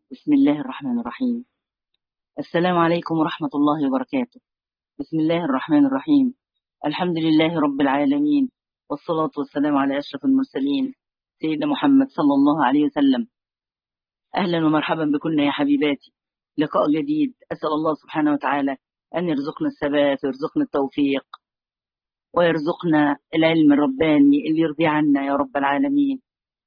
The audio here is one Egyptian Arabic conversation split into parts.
بسم الله الرحمن الرحيم السلام عليكم ورحمة الله وبركاته بسم الله الرحمن الرحيم الحمد لله رب العالمين والصلاة والسلام على أشرف المرسلين سيدنا محمد صلى الله عليه وسلم أهلا ومرحبا بكم يا حبيباتي لقاء جديد أسأل الله سبحانه وتعالى أن يرزقنا الثبات ويرزقنا التوفيق ويرزقنا العلم الرباني اللي يرضي عنا يا رب العالمين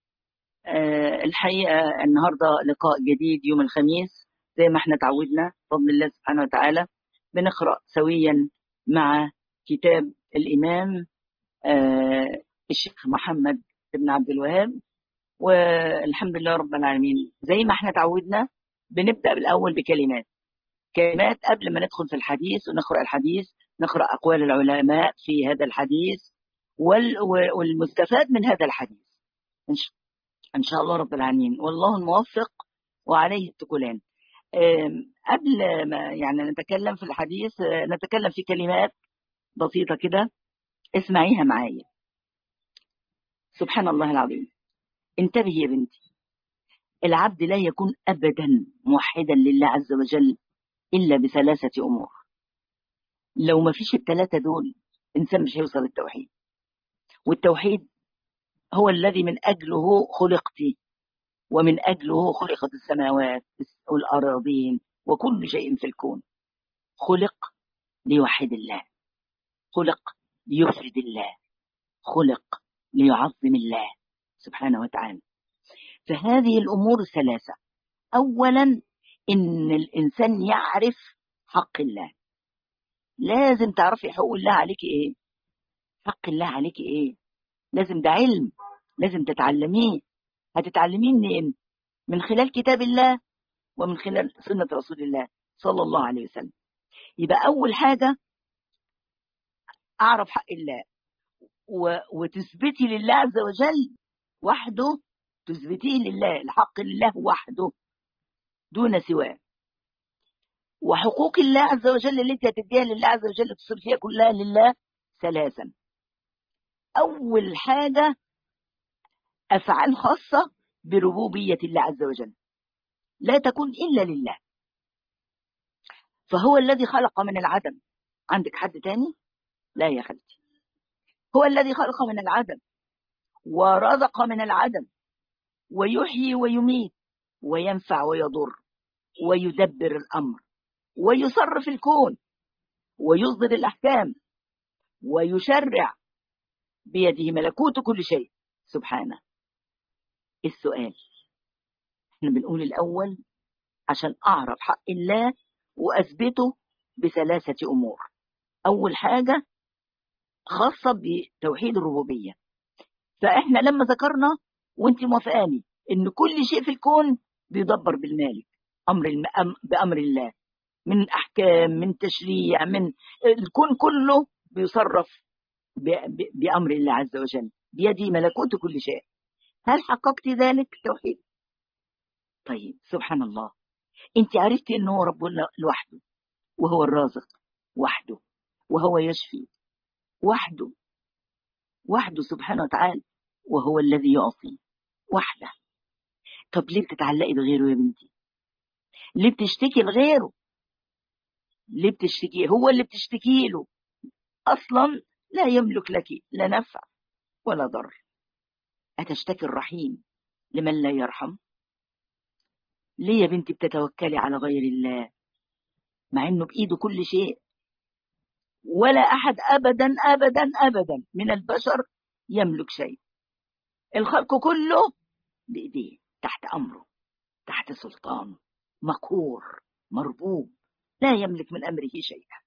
أه الحقيقة النهاردة لقاء جديد يوم الخميس زي ما احنا تعودنا بفضل الله سبحانه وتعالى بنقرأ سويا مع كتاب الإمام أه الشيخ محمد بن عبد الوهاب والحمد لله رب العالمين زي ما احنا تعودنا بنبدأ بالأول بكلمات كلمات قبل ما ندخل في الحديث ونقرأ الحديث نقرأ أقوال العلماء في هذا الحديث والمستفاد من هذا الحديث إن شاء الله رب العالمين والله الموفق وعليه التكلان قبل ما يعني نتكلم في الحديث نتكلم في كلمات بسيطة كده اسمعيها معايا سبحان الله العظيم انتبهي يا بنتي العبد لا يكون أبدا موحدا لله عز وجل إلا بثلاثة أمور لو ما فيش الثلاثة دول إنسان مش هيوصل للتوحيد والتوحيد هو الذي من أجله خلقت ومن أجله خلقت السماوات والأراضين وكل شيء في الكون خلق ليوحد الله خلق ليفرد الله خلق ليعظم الله سبحانه وتعالى فهذه الأمور الثلاثة أولا إن الإنسان يعرف حق الله لازم تعرفي حقوق الله عليك إيه حق الله عليك إيه لازم ده علم لازم تتعلميه هتتعلميه منين من خلال كتاب الله ومن خلال سنة رسول الله صلى الله عليه وسلم يبقى أول حاجة أعرف حق الله و... وتثبتي لله عز وجل وحده تثبتيه لله الحق لله وحده دون سواه وحقوق الله عز وجل اللي انت هتديها لله عز وجل تصرفيها كلها لله ثلاثا أول حاجة أفعال خاصة بربوبية الله عز وجل لا تكون إلا لله فهو الذي خلق من العدم عندك حد تاني لا يا خالتي هو الذي خلق من العدم ورزق من العدم ويحيي ويميت وينفع ويضر ويدبر الأمر ويصرف الكون ويصدر الأحكام ويشرع بيده ملكوت كل شيء سبحانه السؤال احنا بنقول الأول عشان أعرف حق الله وأثبته بثلاثة أمور أول حاجة خاصة بتوحيد الربوبية فإحنا لما ذكرنا وانت موافقاني إن كل شيء في الكون بيدبر بالمالك أمر الم... بأمر الله من أحكام من تشريع من الكون كله بيصرف ب... ب... بأمر الله عز وجل بيدي ملكوت كل شيء هل حققت ذلك التوحيد طيب سبحان الله انت عرفتي انه هو ربنا لوحده وهو الرازق وحده وهو يشفي وحده وحده سبحانه وتعالى وهو الذي يعطي وحده طب ليه بتتعلقي بغيره يا بنتي ليه بتشتكي لغيره ليه بتشتكي هو اللي بتشتكي له اصلا لا يملك لك لا نفع ولا ضر أتشتكي الرحيم لمن لا يرحم ليه يا بنتي بتتوكلي على غير الله مع انه بايده كل شيء ولا احد ابدا ابدا ابدا من البشر يملك شيء الخلق كله بايديه تحت امره تحت سلطانه مقهور مربوب لا يملك من امره شيئا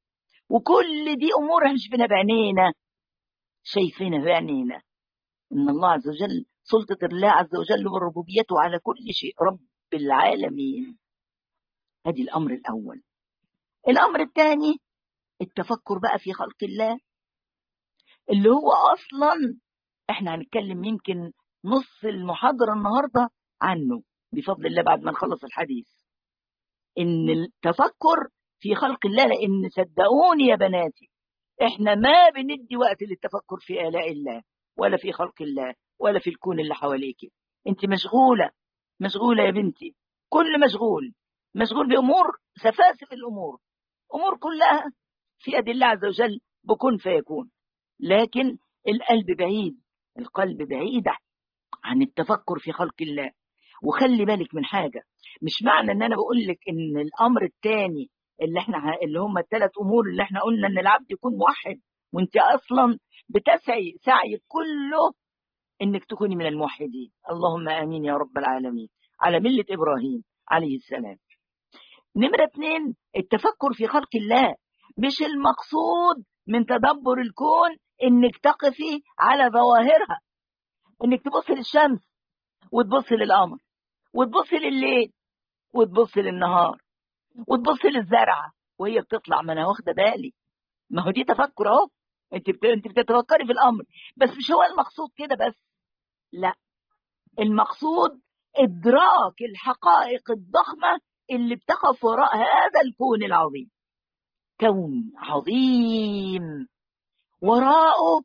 وكل دي امور مش بنا بعينينا شايفينها بعينينا ان الله عز وجل سلطه الله عز وجل وربوبيته على كل شيء رب العالمين هذه الامر الاول الامر الثاني التفكر بقى في خلق الله اللي هو اصلا احنا هنتكلم يمكن نص المحاضره النهارده عنه بفضل الله بعد ما نخلص الحديث ان التفكر في خلق الله لان صدقوني يا بناتي احنا ما بندي وقت للتفكر في الاء الله ولا في خلق الله ولا في الكون اللي حواليك انت مشغوله مشغوله يا بنتي كل مشغول مشغول بأمور سفاسف الأمور أمور كلها في يد الله عز وجل بكون فيكون لكن القلب بعيد القلب بعيدة عن التفكر في خلق الله وخلي بالك من حاجة مش معنى ان انا بقول لك ان الامر الثاني اللي احنا اللي هم الثلاث امور اللي احنا قلنا ان العبد يكون موحد وانت اصلا بتسعي سعي كله انك تكوني من الموحدين اللهم امين يا رب العالمين على مله ابراهيم عليه السلام نمرة اثنين التفكر في خلق الله مش المقصود من تدبر الكون انك تقفي على ظواهرها انك تبص للشمس وتبص للقمر وتبص لليل وتبص للنهار وتبص للزرعه وهي بتطلع ما انا واخده بالي ما هو دي تفكر اهو انت بت... انت بتتفكري في الامر بس مش هو المقصود كده بس لا المقصود ادراك الحقائق الضخمه اللي بتقف وراء هذا الكون العظيم كون عظيم وراءه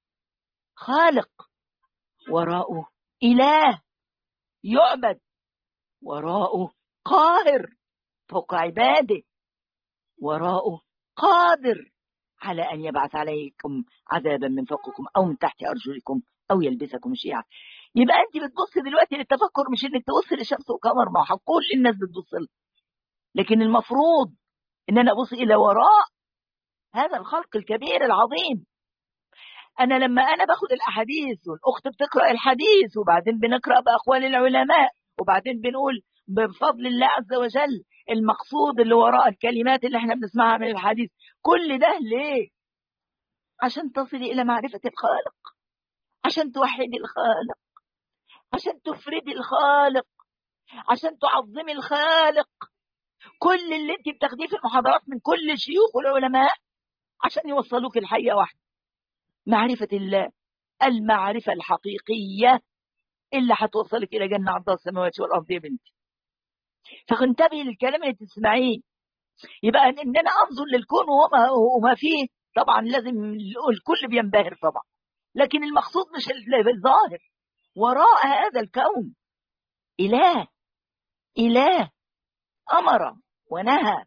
خالق وراءه اله يعبد وراءه قاهر فوق عباده وراءه قادر على أن يبعث عليكم عذابا من فوقكم أو من تحت أرجلكم أو يلبسكم شيعا يبقى أنت بتبص دلوقتي للتفكر مش إنك تبص لشمس وقمر ما هو كل الناس بتبص له لكن المفروض إن أنا أبص إلى وراء هذا الخلق الكبير العظيم أنا لما أنا باخد الأحاديث والأخت بتقرأ الحديث وبعدين بنقرأ بأقوال العلماء وبعدين بنقول بفضل الله عز وجل المقصود اللي وراء الكلمات اللي احنا بنسمعها من الحديث كل ده ليه عشان تصلي إلى معرفة الخالق عشان توحدي الخالق عشان تفردي الخالق عشان تعظمي الخالق كل اللي انت بتاخديه في المحاضرات من كل الشيوخ والعلماء عشان يوصلوك الحقيقة واحدة معرفة الله المعرفة الحقيقية اللي هتوصلك إلى جنة عرضها السماوات والأرض يا بنتي فانتبهي للكلام اللي تسمعيه يبقى ان انا انظر للكون وما, وما فيه طبعا لازم الكل بينبهر طبعا لكن المقصود مش الظاهر وراء هذا الكون اله اله امر ونهى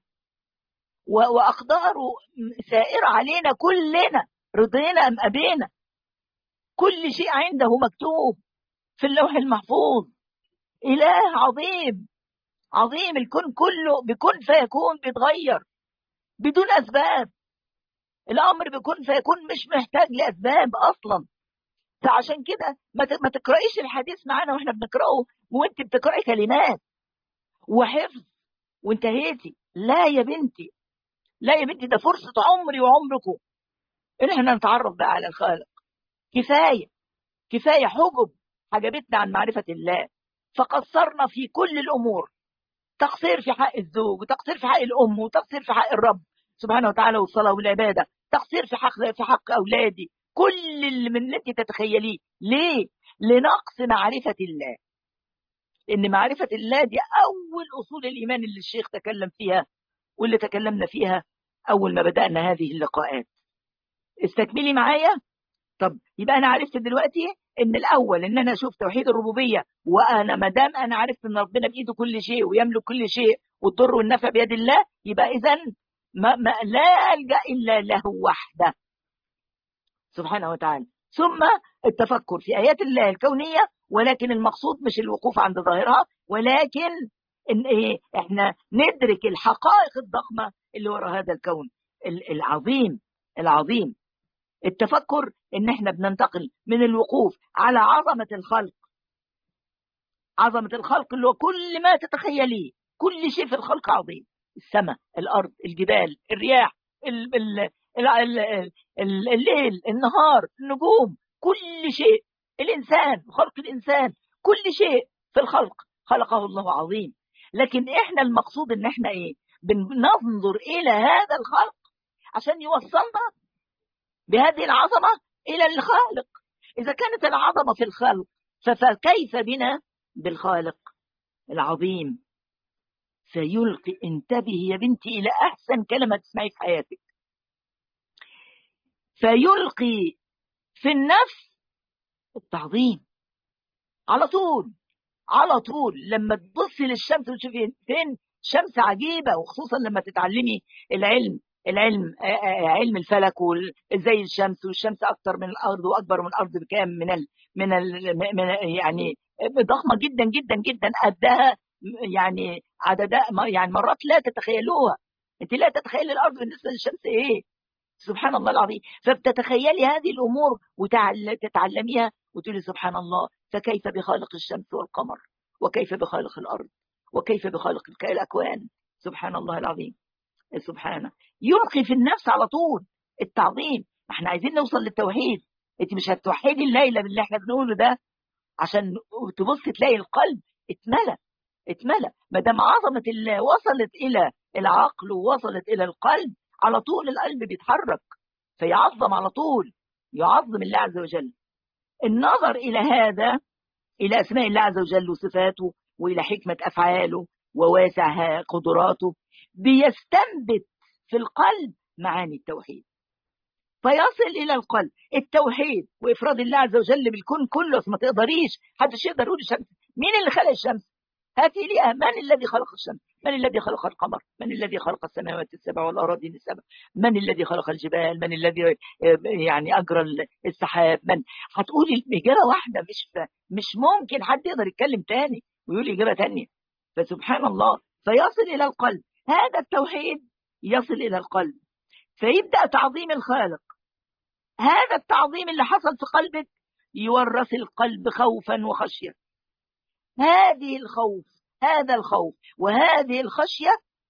واقداره سائره علينا كلنا رضينا ام ابينا كل شيء عنده مكتوب في اللوح المحفوظ اله عظيم عظيم الكون كله بكون فيكون بيتغير بدون اسباب الامر بكون فيكون مش محتاج لاسباب اصلا فعشان كده ما تقرايش الحديث معانا واحنا بنقراه وانت بتقراي كلمات وحفظ وانتهيتي لا يا بنتي لا يا بنتي ده فرصه عمري وعمركم ان احنا نتعرف بقى على الخالق كفايه كفايه حجب حجبتنا عن معرفه الله فقصرنا في كل الامور تقصير في حق الزوج وتقصير في حق الام وتقصير في حق الرب سبحانه وتعالى والصلاه والعباده تقصير في حق في حق اولادي كل اللي من اللي انت تتخيليه ليه لنقص معرفه الله ان معرفه الله دي اول اصول الايمان اللي الشيخ تكلم فيها واللي تكلمنا فيها اول ما بدانا هذه اللقاءات استكملي معايا طب يبقى انا عرفت دلوقتي ان الاول ان انا اشوف توحيد الربوبيه وانا ما دام انا عرفت ان ربنا بايده كل شيء ويملك كل شيء والضر والنفع بيد الله يبقى اذا ما, ما لا الجا الا له وحده سبحانه وتعالى ثم التفكر في ايات الله الكونيه ولكن المقصود مش الوقوف عند ظاهرها ولكن ان ايه احنا ندرك الحقائق الضخمه اللي وراء هذا الكون العظيم العظيم التفكر ان احنا بننتقل من الوقوف على عظمه الخلق عظمه الخلق اللي هو كل ما تتخيليه كل شيء في الخلق عظيم السماء الارض الجبال الرياح ال ال ال ال ال الليل النهار النجوم كل شيء الانسان خلق الانسان كل شيء في الخلق خلقه الله عظيم لكن احنا المقصود ان احنا ايه بننظر الى هذا الخلق عشان يوصلنا بهذه العظمة إلى الخالق إذا كانت العظمة في الخلق فكيف بنا بالخالق العظيم سيلقي انتبهي يا بنتي إلى أحسن كلمة تسمعي في حياتك فيلقي في النفس التعظيم على طول على طول لما تبصي للشمس وتشوفي فين شمس عجيبه وخصوصا لما تتعلمي العلم العلم علم الفلك زي الشمس والشمس اكتر من الارض واكبر من الارض بكام من ال من ال من يعني ضخمه جدا جدا جدا قدها يعني عددها يعني مرات لا تتخيلوها انت لا تتخيلي الارض بالنسبه للشمس ايه سبحان الله العظيم فبتتخيلي هذه الامور وتتعلميها وتقولي سبحان الله فكيف بخالق الشمس والقمر وكيف بخالق الارض وكيف بخالق الاكوان سبحان الله العظيم سبحانه يلقي في النفس على طول التعظيم احنا عايزين نوصل للتوحيد انت مش هتوحدي الليله باللي احنا بنقوله ده عشان تبص تلاقي القلب اتملى اتملى ما دام عظمه الله وصلت الى العقل ووصلت الى القلب على طول القلب بيتحرك فيعظم على طول يعظم الله عز وجل النظر الى هذا الى اسماء الله عز وجل وصفاته والى حكمه افعاله وواسع قدراته بيستنبت في القلب معاني التوحيد فيصل الى القلب التوحيد وافراد الله عز وجل بالكون كله ما تقدريش حدش يقدر يقول الشمس مين اللي خلق الشمس هاتي لي من الذي خلق الشمس من الذي خلق القمر من الذي خلق السماوات السبع والأراضين السبع من الذي خلق الجبال من الذي يعني أجرى السحاب من هتقولي إجابة واحدة مش مش ممكن حد يقدر يتكلم تاني ويقول إجابة تانية فسبحان الله فيصل إلى القلب هذا التوحيد يصل إلى القلب فيبدأ تعظيم الخالق هذا التعظيم اللي حصل في قلبك يورث القلب خوفا وخشية هذه الخوف هذا الخوف وهذه الخشية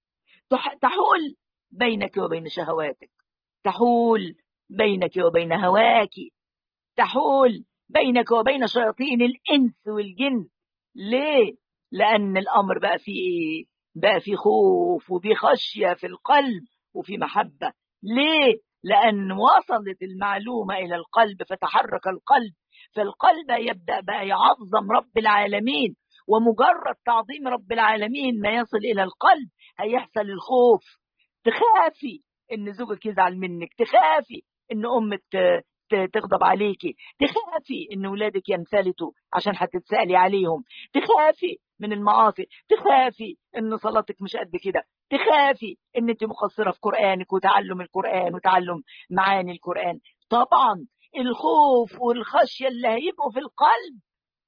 تحول بينك وبين شهواتك تحول بينك وبين هواك تحول بينك وبين شياطين الإنس والجن ليه؟ لأن الأمر بقى فيه بقى في خوف وفي خشية في القلب وفي محبة ليه؟ لأن وصلت المعلومة إلى القلب فتحرك القلب فالقلب يبدأ بقى يعظم رب العالمين ومجرد تعظيم رب العالمين ما يصل إلى القلب هيحصل الخوف تخافي إن زوجك يزعل منك تخافي إن أمك تغضب عليكي تخافي ان ولادك ينفلتوا عشان هتتسالي عليهم تخافي من المعاصي تخافي ان صلاتك مش قد كده تخافي ان انت مقصره في قرانك وتعلم القران وتعلم معاني القران طبعا الخوف والخشيه اللي هيبقوا في القلب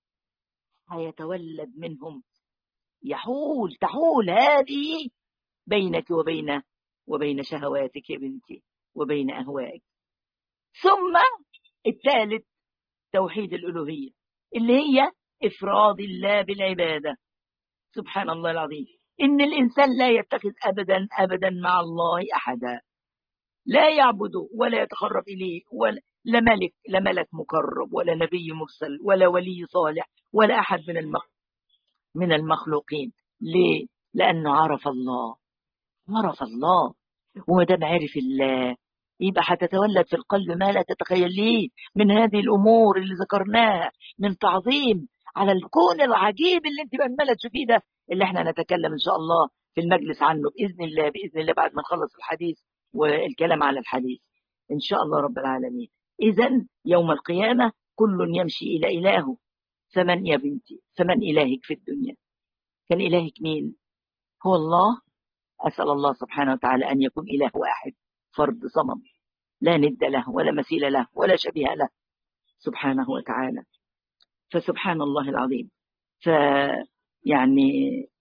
هيتولد منهم يحول تحول هذه بينك وبين وبين شهواتك يا بنتي وبين أهوائك ثم الثالث توحيد الألوهية اللي هي إفراد الله بالعبادة سبحان الله العظيم إن الإنسان لا يتخذ أبدا أبدا مع الله أحدا لا يعبده ولا يتقرب إليه ولا لا ملك لا ملك مقرب ولا نبي مرسل ولا ولي صالح ولا أحد من المخ... من المخلوقين ليه؟ لأنه عرف الله عرف الله وما دام عرف الله يبقى هتتولد في القلب ما لا تتخيليه من هذه الأمور اللي ذكرناها من تعظيم على الكون العجيب اللي انت عماله تشوفيه ده اللي احنا نتكلم ان شاء الله في المجلس عنه باذن الله باذن الله بعد ما نخلص الحديث والكلام على الحديث ان شاء الله رب العالمين اذا يوم القيامه كل يمشي الى الهه فمن يا بنتي فمن إلهك في الدنيا كان إلهك مين هو الله أسأل الله سبحانه وتعالى أن يكون إله واحد فرد صمم لا ند له ولا مثيل له ولا شبيه له سبحانه وتعالى فسبحان الله العظيم ف يعني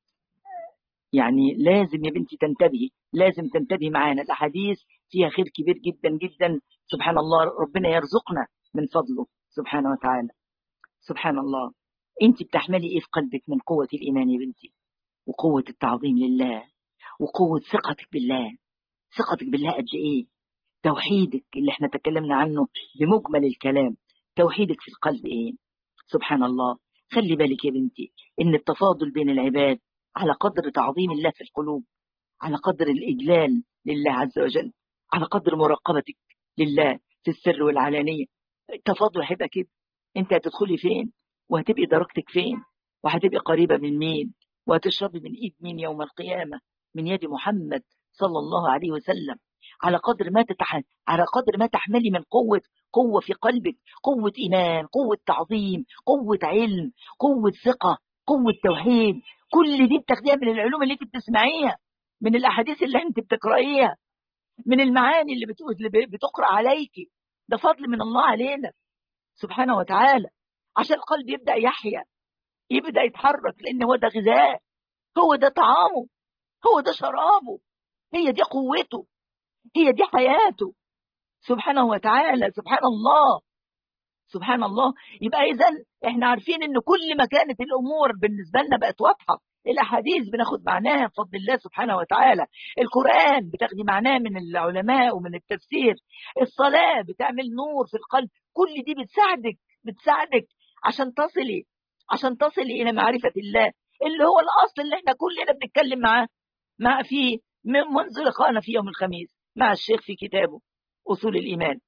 يعني لازم يا بنتي تنتبهي لازم تنتبهي معانا الاحاديث فيها خير كبير جدا جدا سبحان الله ربنا يرزقنا من فضله سبحانه وتعالى سبحان الله انت بتحملي ايه في قلبك من قوة الايمان يا بنتي وقوة التعظيم لله وقوة ثقتك بالله ثقتك بالله قد ايه توحيدك اللي احنا تكلمنا عنه بمجمل الكلام توحيدك في القلب ايه سبحان الله خلي بالك يا بنتي ان التفاضل بين العباد على قدر تعظيم الله في القلوب على قدر الاجلال لله عز وجل على قدر مراقبتك لله في السر والعلانية التفاضل هيبقى كده انت هتدخلي فين وهتبقي درجتك فين وهتبقي قريبة من مين وهتشربي من ايد مين يوم القيامة من يد محمد صلى الله عليه وسلم على قدر ما تتح... على قدر ما تحملي من قوة قوة في قلبك قوة إيمان قوة تعظيم قوة علم قوة ثقة قوة توحيد كل دي بتاخديها من العلوم اللي انت بتسمعيها من الاحاديث اللي انت بتقرايها من المعاني اللي بتقول اللي بتقرا عليكي ده فضل من الله علينا سبحانه وتعالى عشان القلب يبدا يحيا يبدا يتحرك لان هو ده غذاء هو ده طعامه هو ده شرابه هي دي قوته هي دي حياته سبحانه وتعالى سبحان الله سبحان الله يبقى اذا احنا عارفين ان كل ما كانت الامور بالنسبه لنا بقت واضحه الاحاديث بناخد معناها بفضل الله سبحانه وتعالى القران بتاخدي معناه من العلماء ومن التفسير الصلاه بتعمل نور في القلب كل دي بتساعدك بتساعدك عشان تصلي عشان تصلي الى معرفه الله اللي هو الاصل اللي احنا كلنا بنتكلم معاه مع فيه منذ لقائنا في يوم الخميس مع الشيخ في كتابه اصول الايمان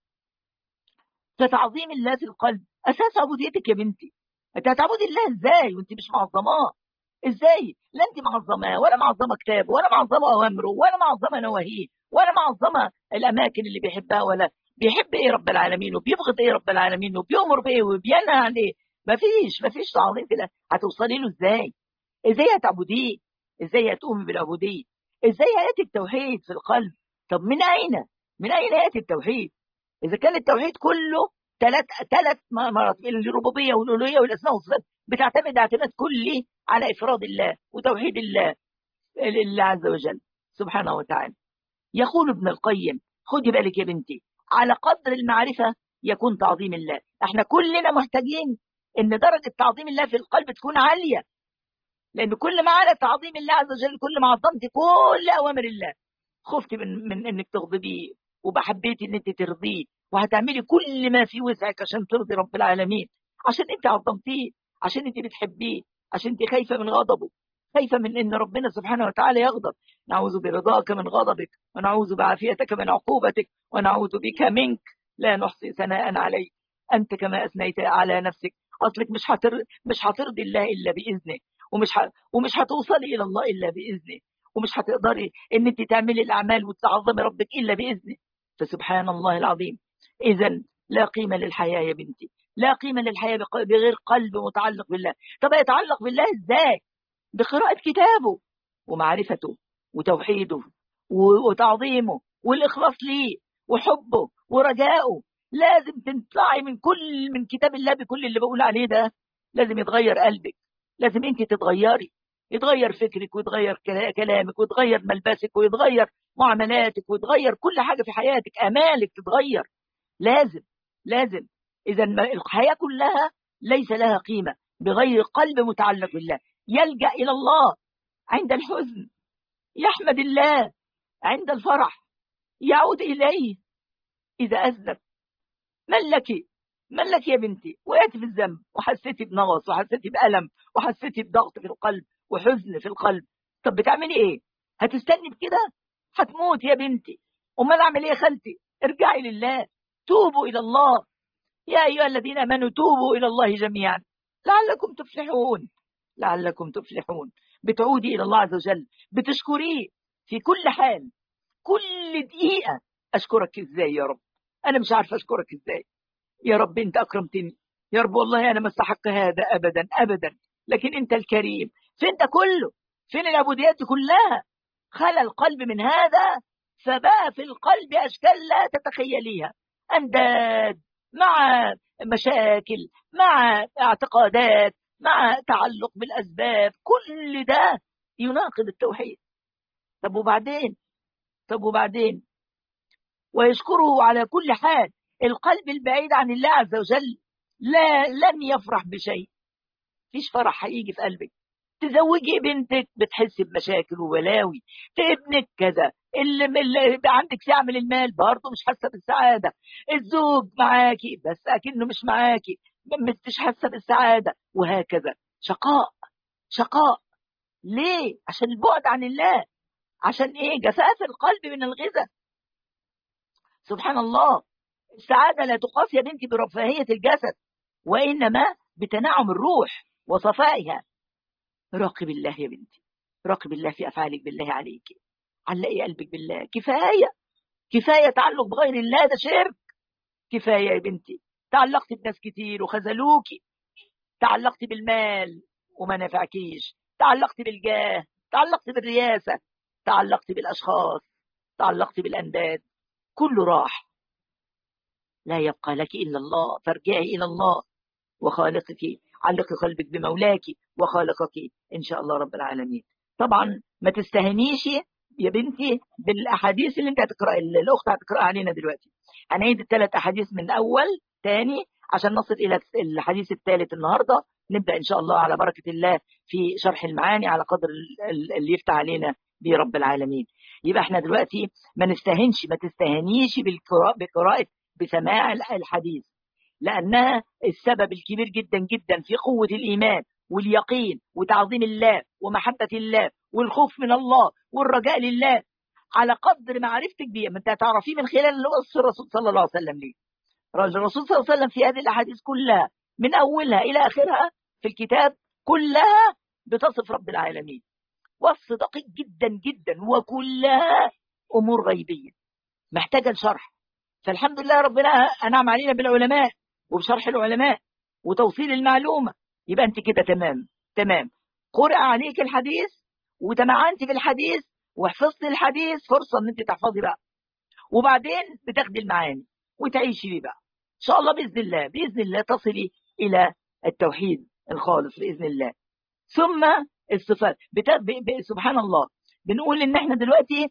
فتعظيم الله في القلب اساس عبوديتك يا بنتي انت هتعبدي الله ازاي وانت مش معظماه ازاي لا انت معظماه ولا معظمه كتابه ولا معظمه اوامره ولا معظمه نواهيه ولا معظمه الاماكن اللي بيحبها ولا بيحب ايه رب العالمين وبيبغض ايه رب العالمين وبيامر بايه وبينهى عن ايه مفيش مفيش تعظيم كده هتوصلي له ازاي ازاي هتعبديه ازاي هتقومي بالعبوديه ازاي ياتي التوحيد في القلب طب من اين من اين ياتي التوحيد اذا كان التوحيد كله ثلاث ثلاث مراتب الربوبيه والالوهيه والاسماء والصفات بتعتمد اعتماد كلي على افراد الله وتوحيد الله لله عز وجل سبحانه وتعالى يقول ابن القيم خدي بالك يا بنتي على قدر المعرفه يكون تعظيم الله احنا كلنا محتاجين ان درجه تعظيم الله في القلب تكون عاليه لان كل ما على تعظيم الله عز وجل كل ما عظمت كل اوامر الله خفت من من انك تغضبيه وبحبيتي ان انت ترضيه وهتعملي كل ما في وسعك عشان ترضي رب العالمين عشان انت عظمتيه عشان انت بتحبيه عشان انت خايفه من غضبه خايفه من ان ربنا سبحانه وتعالى يغضب نعوذ برضاك من غضبك ونعوذ بعافيتك من عقوبتك ونعوذ بك منك لا نحصي ثناء عليك انت كما اثنيت على نفسك اصلك مش هتر... مش هترضي الله الا باذنه ومش ه... ومش هتوصلي الى الله الا باذنه ومش هتقدري ان انت تعملي الاعمال وتعظمي ربك الا باذنه فسبحان الله العظيم اذا لا قيمه للحياه يا بنتي لا قيمه للحياه بغير قلب متعلق بالله طب يتعلق بالله ازاي بقراءه كتابه ومعرفته وتوحيده وتعظيمه والاخلاص ليه وحبه ورجائه لازم تطلعي من كل من كتاب الله بكل اللي بقول عليه ده لازم يتغير قلبك لازم انت تتغيري يتغير فكرك ويتغير كلامك ويتغير ملبسك ويتغير معاملاتك ويتغير كل حاجه في حياتك امالك تتغير لازم لازم اذا الحياه كلها ليس لها قيمه بغير قلب متعلق بالله يلجا الى الله عند الحزن يحمد الله عند الفرح يعود اليه اذا اذنب من لك من لك يا بنتي وقعت في الذنب وحسيتي بنغص وحسيتي بألم وحسيتي بضغط في القلب وحزن في القلب طب بتعملي ايه هتستني بكده هتموت يا بنتي امال اعمل ايه يا خالتي ارجعي لله توبوا الى الله يا ايها الذين امنوا توبوا الى الله جميعا لعلكم تفلحون لعلكم تفلحون بتعودي الى الله عز وجل بتشكريه في كل حال كل دقيقه اشكرك ازاي يا رب انا مش عارفه اشكرك ازاي يا رب انت اكرمتني يا رب والله انا ما استحق هذا ابدا ابدا لكن انت الكريم فين ده كله فين العبوديات دي كلها خلى القلب من هذا فبقى في القلب اشكال لا تتخيليها انداد مع مشاكل مع اعتقادات مع تعلق بالاسباب كل ده يناقض التوحيد طب وبعدين طب وبعدين ويشكره على كل حال القلب البعيد عن الله عز وجل لا لن يفرح بشيء فيش فرح هيجي في قلبك تزوجي بنتك بتحسي بمشاكل وبلاوي ابنك كذا اللي, اللي عندك ساعة من المال برضه مش حاسه بالسعاده الزوج معاكي بس اكنه مش معاكي مش حاسه بالسعاده وهكذا شقاء شقاء ليه عشان البعد عن الله عشان ايه جفاف القلب من الغذاء سبحان الله السعاده لا تقاس يا بنتي برفاهيه الجسد وانما بتنعم الروح وصفائها راقب الله يا بنتي راقب الله في افعالك بالله عليك علقي قلبك بالله كفايه كفايه تعلق بغير الله ده شرك كفايه يا بنتي تعلقت بناس كتير وخذلوكي تعلقت بالمال وما نفعكيش تعلقت بالجاه تعلقت بالرياسة تعلقت بالأشخاص تعلقت بالأنداد كله راح لا يبقى لك إلا الله فارجعي إلى الله وخالقك علقي قلبك بمولاك وخالقك إن شاء الله رب العالمين طبعا ما تستهنيش يا بنتي بالأحاديث اللي انت هتقرأ الأخت هتقرأها علينا دلوقتي هنعيد الثلاث أحاديث من أول تاني عشان نصل إلى الحديث الثالث النهاردة نبدأ إن شاء الله على بركة الله في شرح المعاني على قدر اللي يفتح علينا برب العالمين يبقى احنا دلوقتي ما نستهنش ما تستهنيش بالقراءة بقراءة بسماع الحديث لأنها السبب الكبير جدا جدا في قوة الإيمان واليقين وتعظيم الله ومحبة الله والخوف من الله والرجاء لله على قدر معرفتك بيه ما انت هتعرفيه من خلال نص الرسول صلى الله عليه وسلم ليه الرسول صلى الله عليه وسلم في هذه الأحاديث كلها من أولها إلى آخرها في الكتاب كلها بتصف رب العالمين وصف دقيق جدا جدا وكلها أمور غيبية محتاجة لشرح فالحمد لله ربنا أنعم علينا بالعلماء وبشرح العلماء وتوصيل المعلومة يبقى أنت كده تمام تمام قرأ عليك الحديث وتمعنت في الحديث وحفظت الحديث فرصة أن أنت تحفظي بقى وبعدين بتاخدي المعاني وتعيشي بيه بقى إن شاء الله بإذن الله بإذن الله تصلي إلى التوحيد الخالص بإذن الله ثم الصفات سبحان الله بنقول إن إحنا دلوقتي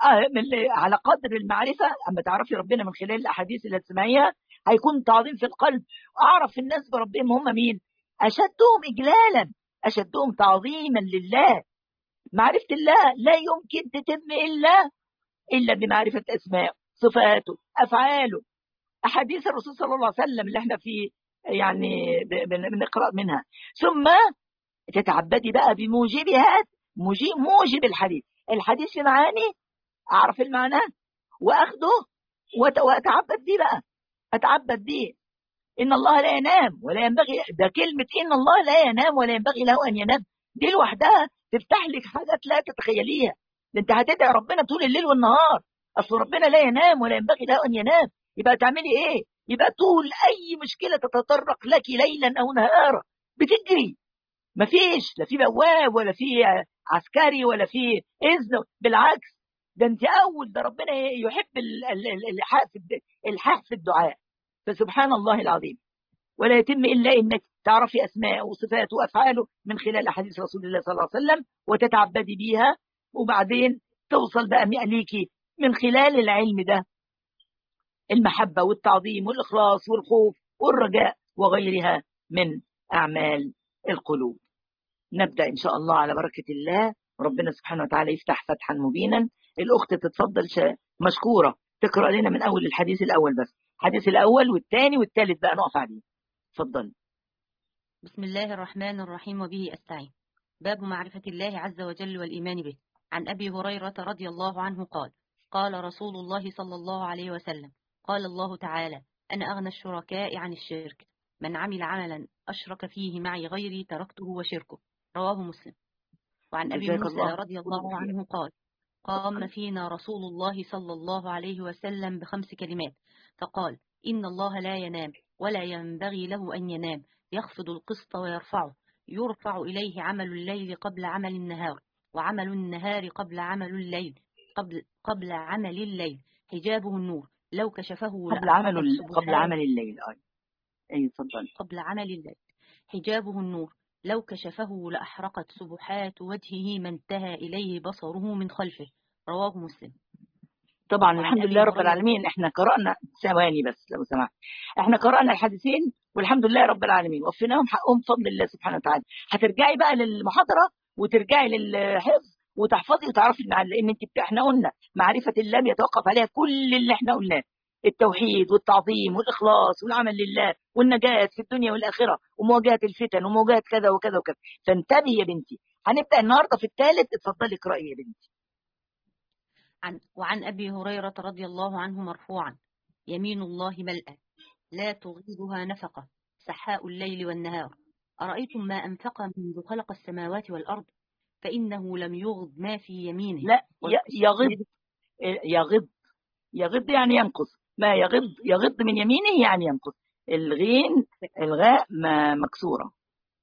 على قدر المعرفة أما تعرفي ربنا من خلال الأحاديث اللي تسمعيها هيكون تعظيم في القلب أعرف الناس بربهم هم مين أشدهم إجلالا أشدهم تعظيما لله معرفة الله لا يمكن تتم إلا إلا بمعرفة أسماء صفاته أفعاله أحاديث الرسول صلى الله عليه وسلم اللي احنا في يعني بنقرأ منها ثم تتعبدي بقى بموجبها موجب الحديث الحديث في معاني أعرف المعنى وأخده وأتعبد بيه بقى أتعبد بيه إن الله لا ينام ولا ينبغي ده كلمة إن الله لا ينام ولا ينبغي له أن ينام دي لوحدها تفتح لك حاجات لا تتخيليها ده أنت هتدعي ربنا طول الليل والنهار أصل ربنا لا ينام ولا ينبغي له أن ينام يبقى تعملي إيه؟ يبقى طول أي مشكلة تتطرق لك ليلا أو نهارا بتجري مفيش لا في بواب ولا في عسكري ولا في إذن بالعكس ده أنت أول ده ربنا يحب الحاح في الدعاء فسبحان الله العظيم ولا يتم إلا إنك تعرفي أسماء وصفاته وأفعاله من خلال أحاديث رسول الله صلى الله عليه وسلم وتتعبدي بيها وبعدين توصل بقى ليكي من خلال العلم ده المحبة والتعظيم والإخلاص والخوف والرجاء وغيرها من أعمال القلوب نبدأ إن شاء الله على بركة الله ربنا سبحانه وتعالى يفتح فتحا مبينا الأخت تتفضل مشكورة تقرأ لنا من أول الحديث الأول بس الحديث الأول والثاني والثالث بقى نقف عليه تفضل بسم الله الرحمن الرحيم وبه أستعين باب معرفة الله عز وجل والإيمان به عن أبي هريرة رضي الله عنه قال قال رسول الله صلى الله عليه وسلم قال الله تعالى أنا أغنى الشركاء عن الشرك من عمل عملا أشرك فيه معي غيري تركته وشركه رواه مسلم وعن أبي موسى رضي الله عنه قال قام فينا رسول الله صلى الله عليه وسلم بخمس كلمات فقال إن الله لا ينام ولا ينبغي له أن ينام يخفض القسط ويرفعه يرفع إليه عمل الليل قبل عمل النهار وعمل النهار قبل عمل الليل قبل قبل عمل الليل حجابه النور لو كشفه قبل عمل قبل عمل الليل أي أي تفضل قبل عمل الليل حجابه النور لو كشفه لأحرقت سبحات وجهه ما انتهى إليه بصره من خلفه رواه مسلم طبعا الحمد لله رب العالمين احنا قرأنا ثواني بس لو سمحت احنا قرأنا الحديثين والحمد لله رب العالمين وفيناهم حقهم بفضل الله سبحانه وتعالى هترجعي بقى للمحاضرة وترجعي للحفظ وتحفظي وتعرفي المعنى لان انت احنا قلنا معرفة الله بيتوقف عليها كل اللي احنا قلناه التوحيد والتعظيم والإخلاص والعمل لله والنجاة في الدنيا والآخرة ومواجهة الفتن ومواجهة كذا وكذا وكذا فانتبهي يا بنتي هنبدأ النهاردة في الثالث اتفضلي اقرأي يا بنتي عن وعن أبي هريرة رضي الله عنه مرفوعا يمين الله ملأى لا تغيبها نفقة سحاء الليل والنهار أرأيتم ما أنفق منذ خلق السماوات والأرض فإنه لم يغض ما في يمينه لا يغض يغض يغض يعني ينقص ما يغض يغض من يمينه يعني ينقص الغين الغاء ما مكسورة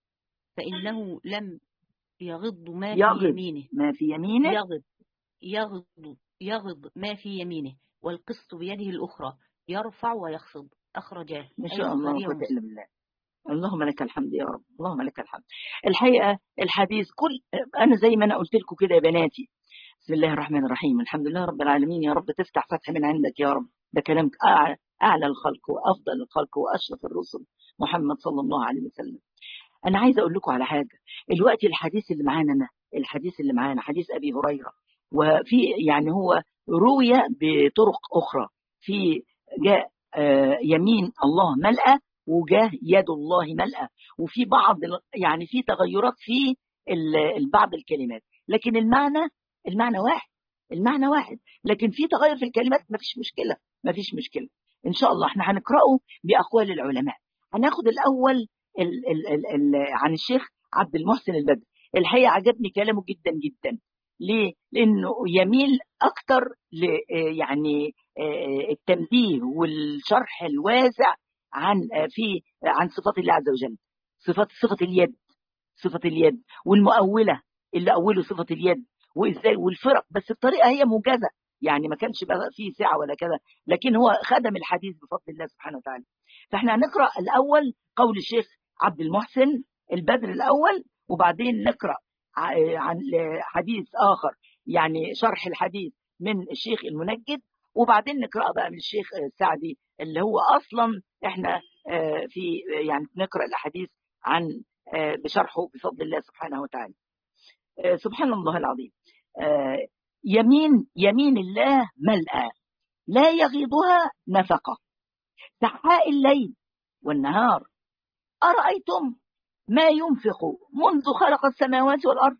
فإنه لم يغض ما في يغض. يمينه ما في يمينه يغض يغض يغض ما في يمينه والقسط بيده الأخرى يرفع ويخفض أخرجاه ما أي شاء الله البخاري قوة ومسلم. إلا بالله اللهم لك الحمد يا رب اللهم لك الحمد الحقيقة الحديث كل أنا زي ما أنا قلت لكم كده يا بناتي بسم الله الرحمن الرحيم الحمد لله رب العالمين يا رب تفتح فتح من عندك يا رب ده كلامك أعلى, أعلى الخلق وأفضل الخلق وأشرف الرسل محمد صلى الله عليه وسلم أنا عايزة أقول لكم على حاجة الوقت الحديث اللي معانا ده الحديث اللي معانا حديث أبي هريرة وفي يعني هو روي بطرق أخرى في جاء آه، يمين الله ملأى وجاه يد الله ملأى وفي بعض ال- يعني في تغيرات في ال- ال- بعض الكلمات لكن المعنى المعنى واحد المعنى واحد لكن في تغير في الكلمات ما فيش مشكلة ما فيش مشكلة إن شاء الله احنا هنقرأه بأقوال العلماء هناخد الأول ال ال ال ال عن الشيخ عبد المحسن البدر الحقيقة عجبني كلامه جدا جدا ليه؟ لأنه يميل أكتر ل آه، يعني آه، التنبيه والشرح الواسع عن آه، في عن صفات الله عز وجل صفات صفة اليد صفة اليد والمؤولة اللي أولوا صفة اليد وإزاي والفرق بس بطريقة هي موجزة يعني ما كانش بقى فيه ساعة ولا كذا لكن هو خدم الحديث بفضل الله سبحانه وتعالى فاحنا هنقرأ الأول قول الشيخ عبد المحسن البدر الأول وبعدين نقرأ ع- عن حديث آخر يعني شرح الحديث من الشيخ المنجد وبعدين نقرأ بقى من الشيخ السعدي اللي هو أصلا احنا آه، في يعني نقرأ الأحاديث عن آه، بشرحه بفضل الله سبحانه وتعالى آه، سبحان الله العظيم آه، يمين يمين الله ملأى لا يغيضها نفقة سحاء الليل والنهار أرأيتم ما ينفق منذ خلق السماوات والأرض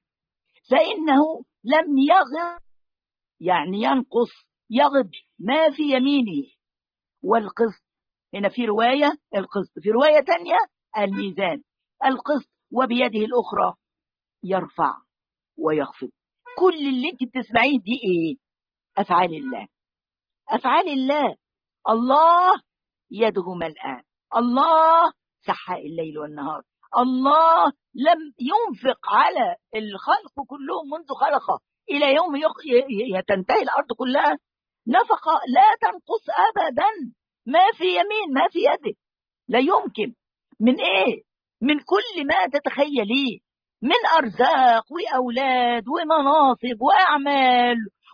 فإنه لم يغض يعني ينقص يغض ما في يمينه والقسط هنا في رواية القسط في رواية تانية الميزان القسط وبيده الأخرى يرفع ويخفض كل اللي انت بتسمعيه دي ايه أفعال الله أفعال الله الله يده ملآن الله سحاء الليل والنهار الله لم ينفق على الخلق كلهم منذ خلقه إلى يوم يخ- ي- ي- تنتهي الأرض كلها نفقة لا تنقص أبدا ما في يمين ما في يده لا يمكن من إيه من كل ما تتخيليه من أرزاق وأولاد ومناصب وأعمال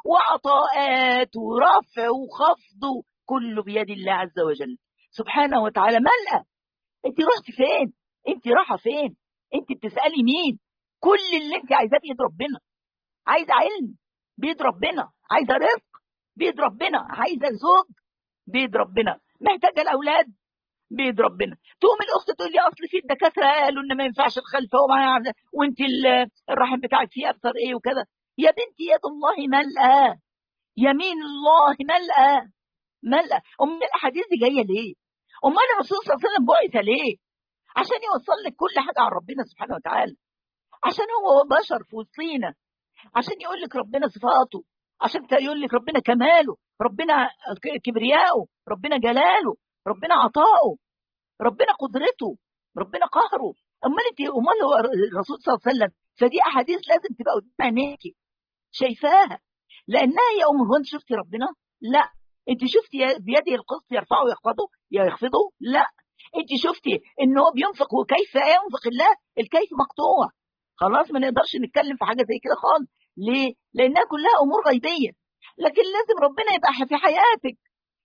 وعطاءات ورفع وخفض كله بيد الله عز وجل سبحانه وتعالى ملأ انت رحت فين انت رايحه فين انت بتسالي مين كل اللي انت عايزاه بيد ربنا عايزه علم بيد ربنا عايزه رزق بيد ربنا عايزه زوج بيد ربنا محتاجه الاولاد بيد ربنا تقوم الاخت تقول لي اصل في الدكاتره قالوا ان ما ينفعش الخلفه وما وانت ال- الرحم بتاعك فيه اكثر ايه وكذا يا بنتي يد الله ملأى يمين الله ملأى ملأى امال الاحاديث دي جايه ليه امال الرسول صلى الله عليه وسلم بعث ليه عشان يوصل لك كل حاجه عن ربنا سبحانه وتعالى عشان هو بشر في وسطينا عشان يقول لك ربنا صفاته عشان يقول لك ربنا كماله ربنا كبرياءه ربنا جلاله ربنا عطاؤه ربنا قدرته ربنا قهره امال انت امال هو الرسول صلى الله عليه وسلم فدي احاديث لازم تبقى قدام عينيكي شايفاها لانها يا ام هو انت شفتي ربنا لا انت شفتي بيده القسط يرفعه ويخفضه يخفضه لا انت شفتي ان هو بينفق وكيف ينفق الله الكيف مقطوع خلاص ما نقدرش نتكلم في حاجه زي كده خالص ليه لانها كلها امور غيبيه لكن لازم ربنا يبقى في حياتك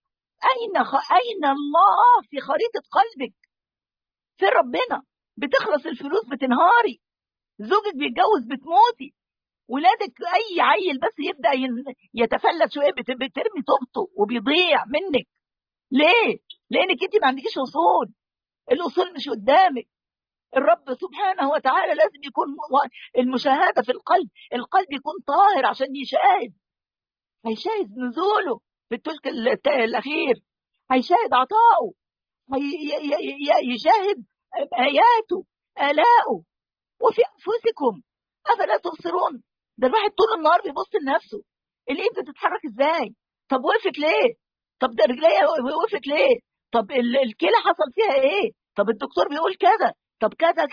اين خ... اين الله في خريطه قلبك في ربنا بتخلص الفلوس بتنهاري زوجك بيتجوز بتموتي ولادك اي عيل بس يبدا ين- يتفلت شويه بت- بترمي طوبته وبيضيع منك ليه لانك انت ما عندكيش اصول الاصول مش قدامك الرب سبحانه وتعالى لازم يكون و- المشاهده في القلب القلب يكون طاهر عشان يشاهد هيشاهد نزوله في الثلث الت- الاخير هيشاهد عطاؤه هي- ي- ي- ي- يشاهد اياته الاؤه وفي انفسكم افلا تبصرون ده الواحد طول النهار بيبص لنفسه الايد بتتحرك ازاي طب وقفت ليه طب ده رجليا وقفت ليه طب ال- الكلى حصل فيها ايه طب الدكتور بيقول كذا طب كذا كذا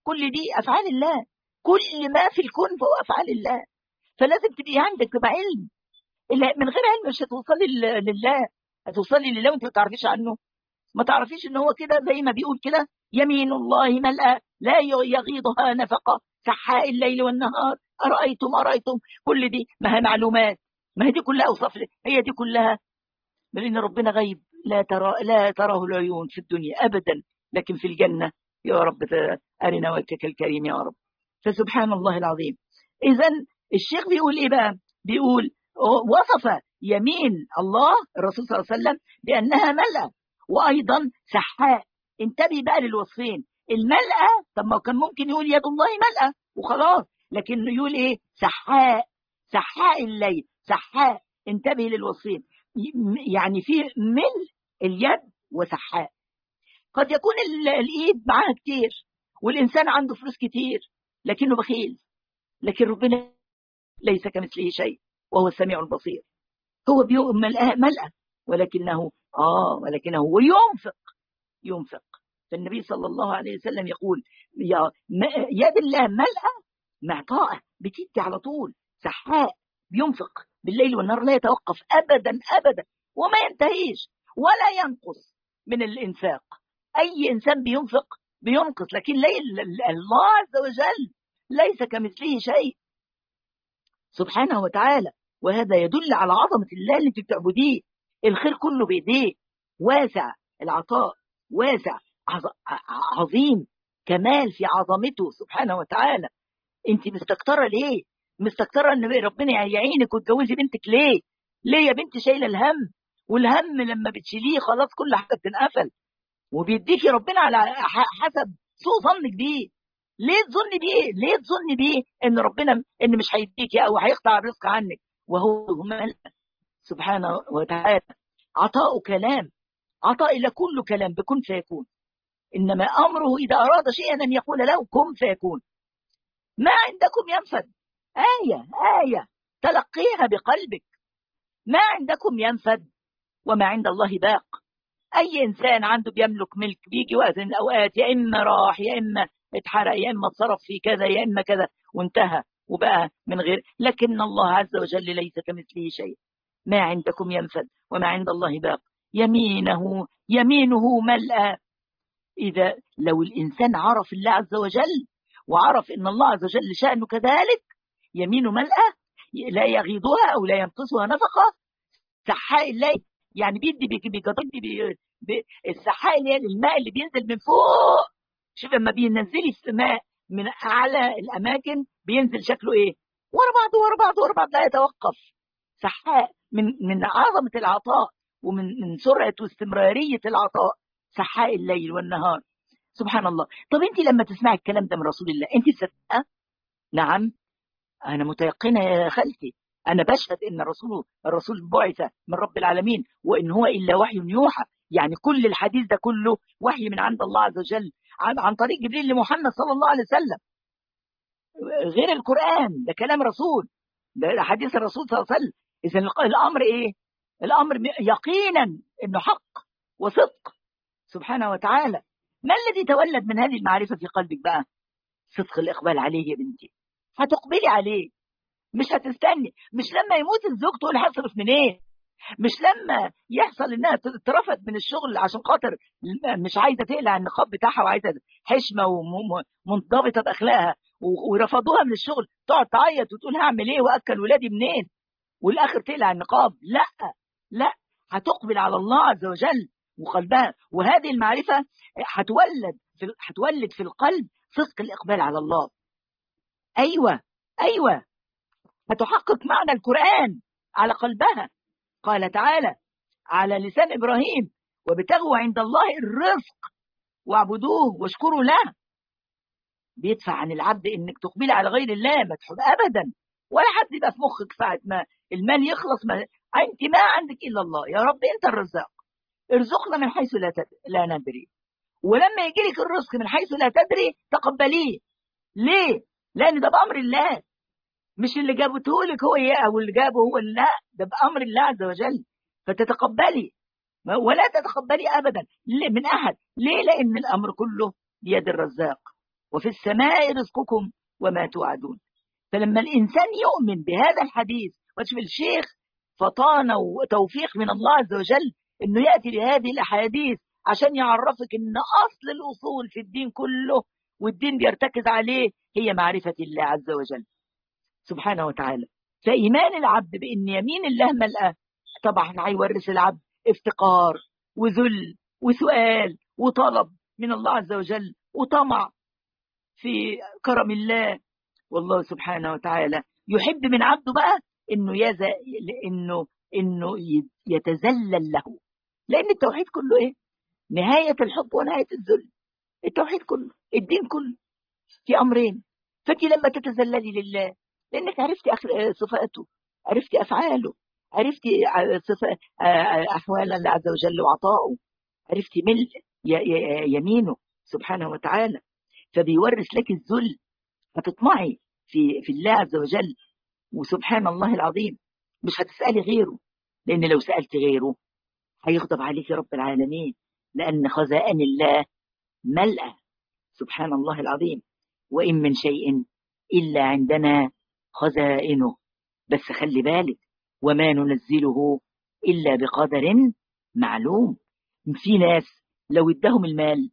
كل دي افعال الله كل ما في الكون فهو افعال الله فلازم تبقي عندك تبقى علم من غير علم مش هتوصلي لله هتوصلي لله وانت ما تعرفيش عنه ما تعرفيش ان هو كده زي ما بيقول كده يمين الله ملأ لا يغيضها نفقه سحاء الليل والنهار ارايتم ارايتم كل دي ما هي معلومات ما هي دي كلها اوصاف هي دي كلها لان ربنا غيب لا ترى لا تراه العيون في الدنيا ابدا لكن في الجنه يا رب ارنا وجهك الكريم يا رب فسبحان الله العظيم اذا الشيخ بيقول ايه بقى بيقول وصف يمين الله الرسول صلى الله عليه وسلم بانها ملأ وايضا سحاء انتبه بقى للوصفين الملأة طب ما كان ممكن يقول يد الله ملأة وخلاص لكن يقول ايه سحاء سحاء الليل سحاء انتبه للوصفين يعني في ملء اليد وسحاء قد يكون الايد معاها كتير والانسان عنده فلوس كتير لكنه بخيل لكن ربنا ليس كمثله شيء وهو السميع البصير هو ملأة ملأة ولكنه اه ولكنه هو ينفق ينفق فالنبي صلى الله عليه وسلم يقول يا يد الله ملأة معطاءة بتدي على طول سحاء بينفق بالليل والنهار لا يتوقف ابدا ابدا وما ينتهيش ولا ينقص من الانفاق اي انسان بينفق بينقص لكن الله عز وجل ليس كمثله شيء سبحانه وتعالى وهذا يدل على عظمه الله اللي انت بتعبديه الخير كله بايديه واسع العطاء واسع عظيم كمال في عظمته سبحانه وتعالى انت مستكتره ليه مستكتره ان ربنا يعينك وتجوزي بنتك ليه ليه يا بنت شايله الهم والهم لما بتشيليه خلاص كل حاجه بتنقفل وبيديكي ربنا على حسب سوء ظنك بيه ليه تظني بيه ليه تظني بيه ان ربنا ان مش هيديكي او هيقطع الرزق عنك وهو ملك سبحانه وتعالى عطاء كلام عطاء إلى كل كلام بكن فيكون إنما أمره إذا أراد شيئا أن يقول له كن فيكون ما عندكم ينفد آية آية تلقيها بقلبك ما عندكم ينفد وما عند الله باق أي إنسان عنده بيملك ملك بيجي وقت من الأوقات يا إما راح يا إما اتحرق يا إما اتصرف في كذا يا إما كذا وانتهى وبقى من غير لكن الله عز وجل ليس كمثله شيء ما عندكم ينفد وما عند الله باق يمينه يمينه ملأى إذا لو الإنسان عرف الله عز وجل وعرف إن الله عز وجل شأنه كذلك يمينه ملأى لا يغيضها أو لا ينقصها نفقة سحاء الليل يعني بيدي بيدي السحاء اللي هي الماء اللي بينزل من فوق شوف لما بينزلي السماء من أعلى الأماكن بينزل شكله إيه ورا بعض ورا بعض ورا بعض لا يتوقف سحاء من من عظمة العطاء ومن من سرعة واستمرارية العطاء سحاء الليل والنهار سبحان الله طب انت لما تسمعي الكلام ده من رسول الله انت صدقه نعم انا متيقنه يا خالتي انا بشهد ان الرسول الرسول بعث من رب العالمين وان هو الا وحي يوحى يعني كل الحديث ده كله وحي من عند الله عز وجل عن, عن طريق جبريل لمحمد صلى الله عليه وسلم غير القران ده كلام رسول ده حديث الرسول صلى الله عليه وسلم اذا الامر ايه الامر يقينا انه حق وصدق سبحانه وتعالى ما الذي تولد من هذه المعرفة في قلبك بقى صدق الإقبال عليه يا بنتي هتقبلي عليه مش هتستني مش لما يموت الزوج تقول هصرف منين إيه؟ مش لما يحصل انها اترفض من الشغل عشان خاطر مش عايزه تقلع النقاب بتاعها وعايزه حشمه ومنضبطه باخلاقها ورفضوها من الشغل تقعد تعيط وتقول هعمل ايه واكل ولادي منين والاخر تقلع النقاب لا لا هتقبل على الله عز وجل وقلبها وهذه المعرفة هتولد في هتولد في القلب صدق الإقبال على الله أيوة أيوة هتحقق معنى القرآن على قلبها قال تعالى على لسان إبراهيم وابتغوا عند الله الرزق واعبدوه واشكروا له بيدفع عن العبد انك تقبلي على غير الله ما تحب ابدا ولا حد يبقى في مخك ساعه ما المال يخلص ما انت ما عندك الا الله يا رب انت الرزاق ارزقنا من حيث لا تدري لا ندري ولما يجي لك الرزق من حيث لا تدري تقبليه ليه لان ده بامر الله مش اللي جابته لك هو ايه او اللي جابه هو لا ده بامر الله عز وجل فتتقبلي ولا تتقبلي ابدا من احد ليه لان الامر كله بيد الرزاق وفي السماء رزقكم وما توعدون فلما الإنسان يؤمن بهذا الحديث وشوف الشيخ فطانة وتوفيق من الله عز وجل انه يأتي بهذه الأحاديث عشان يعرفك ان أصل الأصول في الدين كله والدين بيرتكز عليه هي معرفة الله عز وجل سبحانه وتعالى فإيمان العبد بأن يمين الله ملأة طبعا هيورث العبد افتقار وذل وسؤال وطلب من الله عز وجل وطمع في كرم الله والله سبحانه وتعالى يحب من عبده بقى انه يزا انه انه يتذلل له لان التوحيد كله ايه نهايه الحب ونهايه الذل التوحيد كله الدين كله في امرين فانت لما تتذللي لله لانك عرفتي صفاته عرفتي افعاله عرفتي احوال الله عز وجل وعطائه عرفتي ملء يمينه سبحانه وتعالى فبيورث لك الذل هتطمعي في في الله عز وجل وسبحان الله العظيم مش هتسألي غيره لأن لو سألت غيره هيغضب عليك رب العالمين لأن خزائن الله ملأة سبحان الله العظيم وإن من شيء إلا عندنا خزائنه بس خلي بالك وما ننزله إلا بقدر معلوم في ناس لو ادهم المال